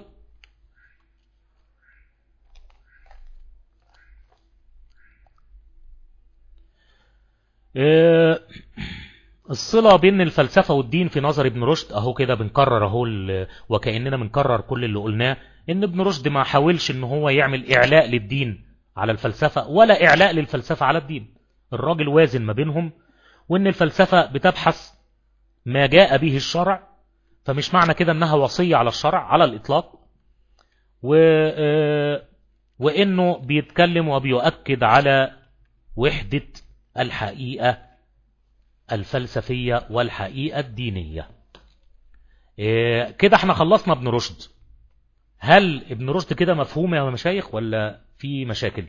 الصلة بين الفلسفة والدين في نظر ابن رشد اهو كده بنكرر اهو وكأننا بنكرر كل اللي قلناه ان ابن رشد ما حاولش ان هو يعمل اعلاء للدين على الفلسفة ولا اعلاء للفلسفة على الدين الراجل وازن ما بينهم وان الفلسفة بتبحث ما جاء به الشرع فمش معنى كده انها وصية على الشرع على الاطلاق و وانه بيتكلم وبيؤكد على وحدة الحقيقة الفلسفية والحقيقة الدينية إيه كده احنا خلصنا ابن رشد هل ابن رشد كده مفهوم يا مشايخ ولا في مشاكل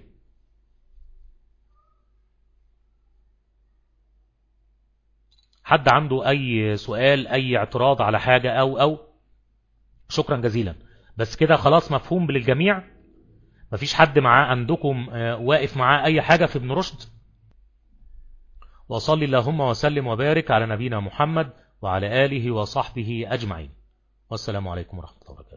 حد عنده اي سؤال اي اعتراض على حاجة او او شكرا جزيلا بس كده خلاص مفهوم للجميع مفيش حد معاه عندكم واقف معاه اي حاجة في ابن رشد وصلي اللهم وسلم وبارك على نبينا محمد وعلى آله وصحبه أجمعين والسلام عليكم ورحمة الله وبركاته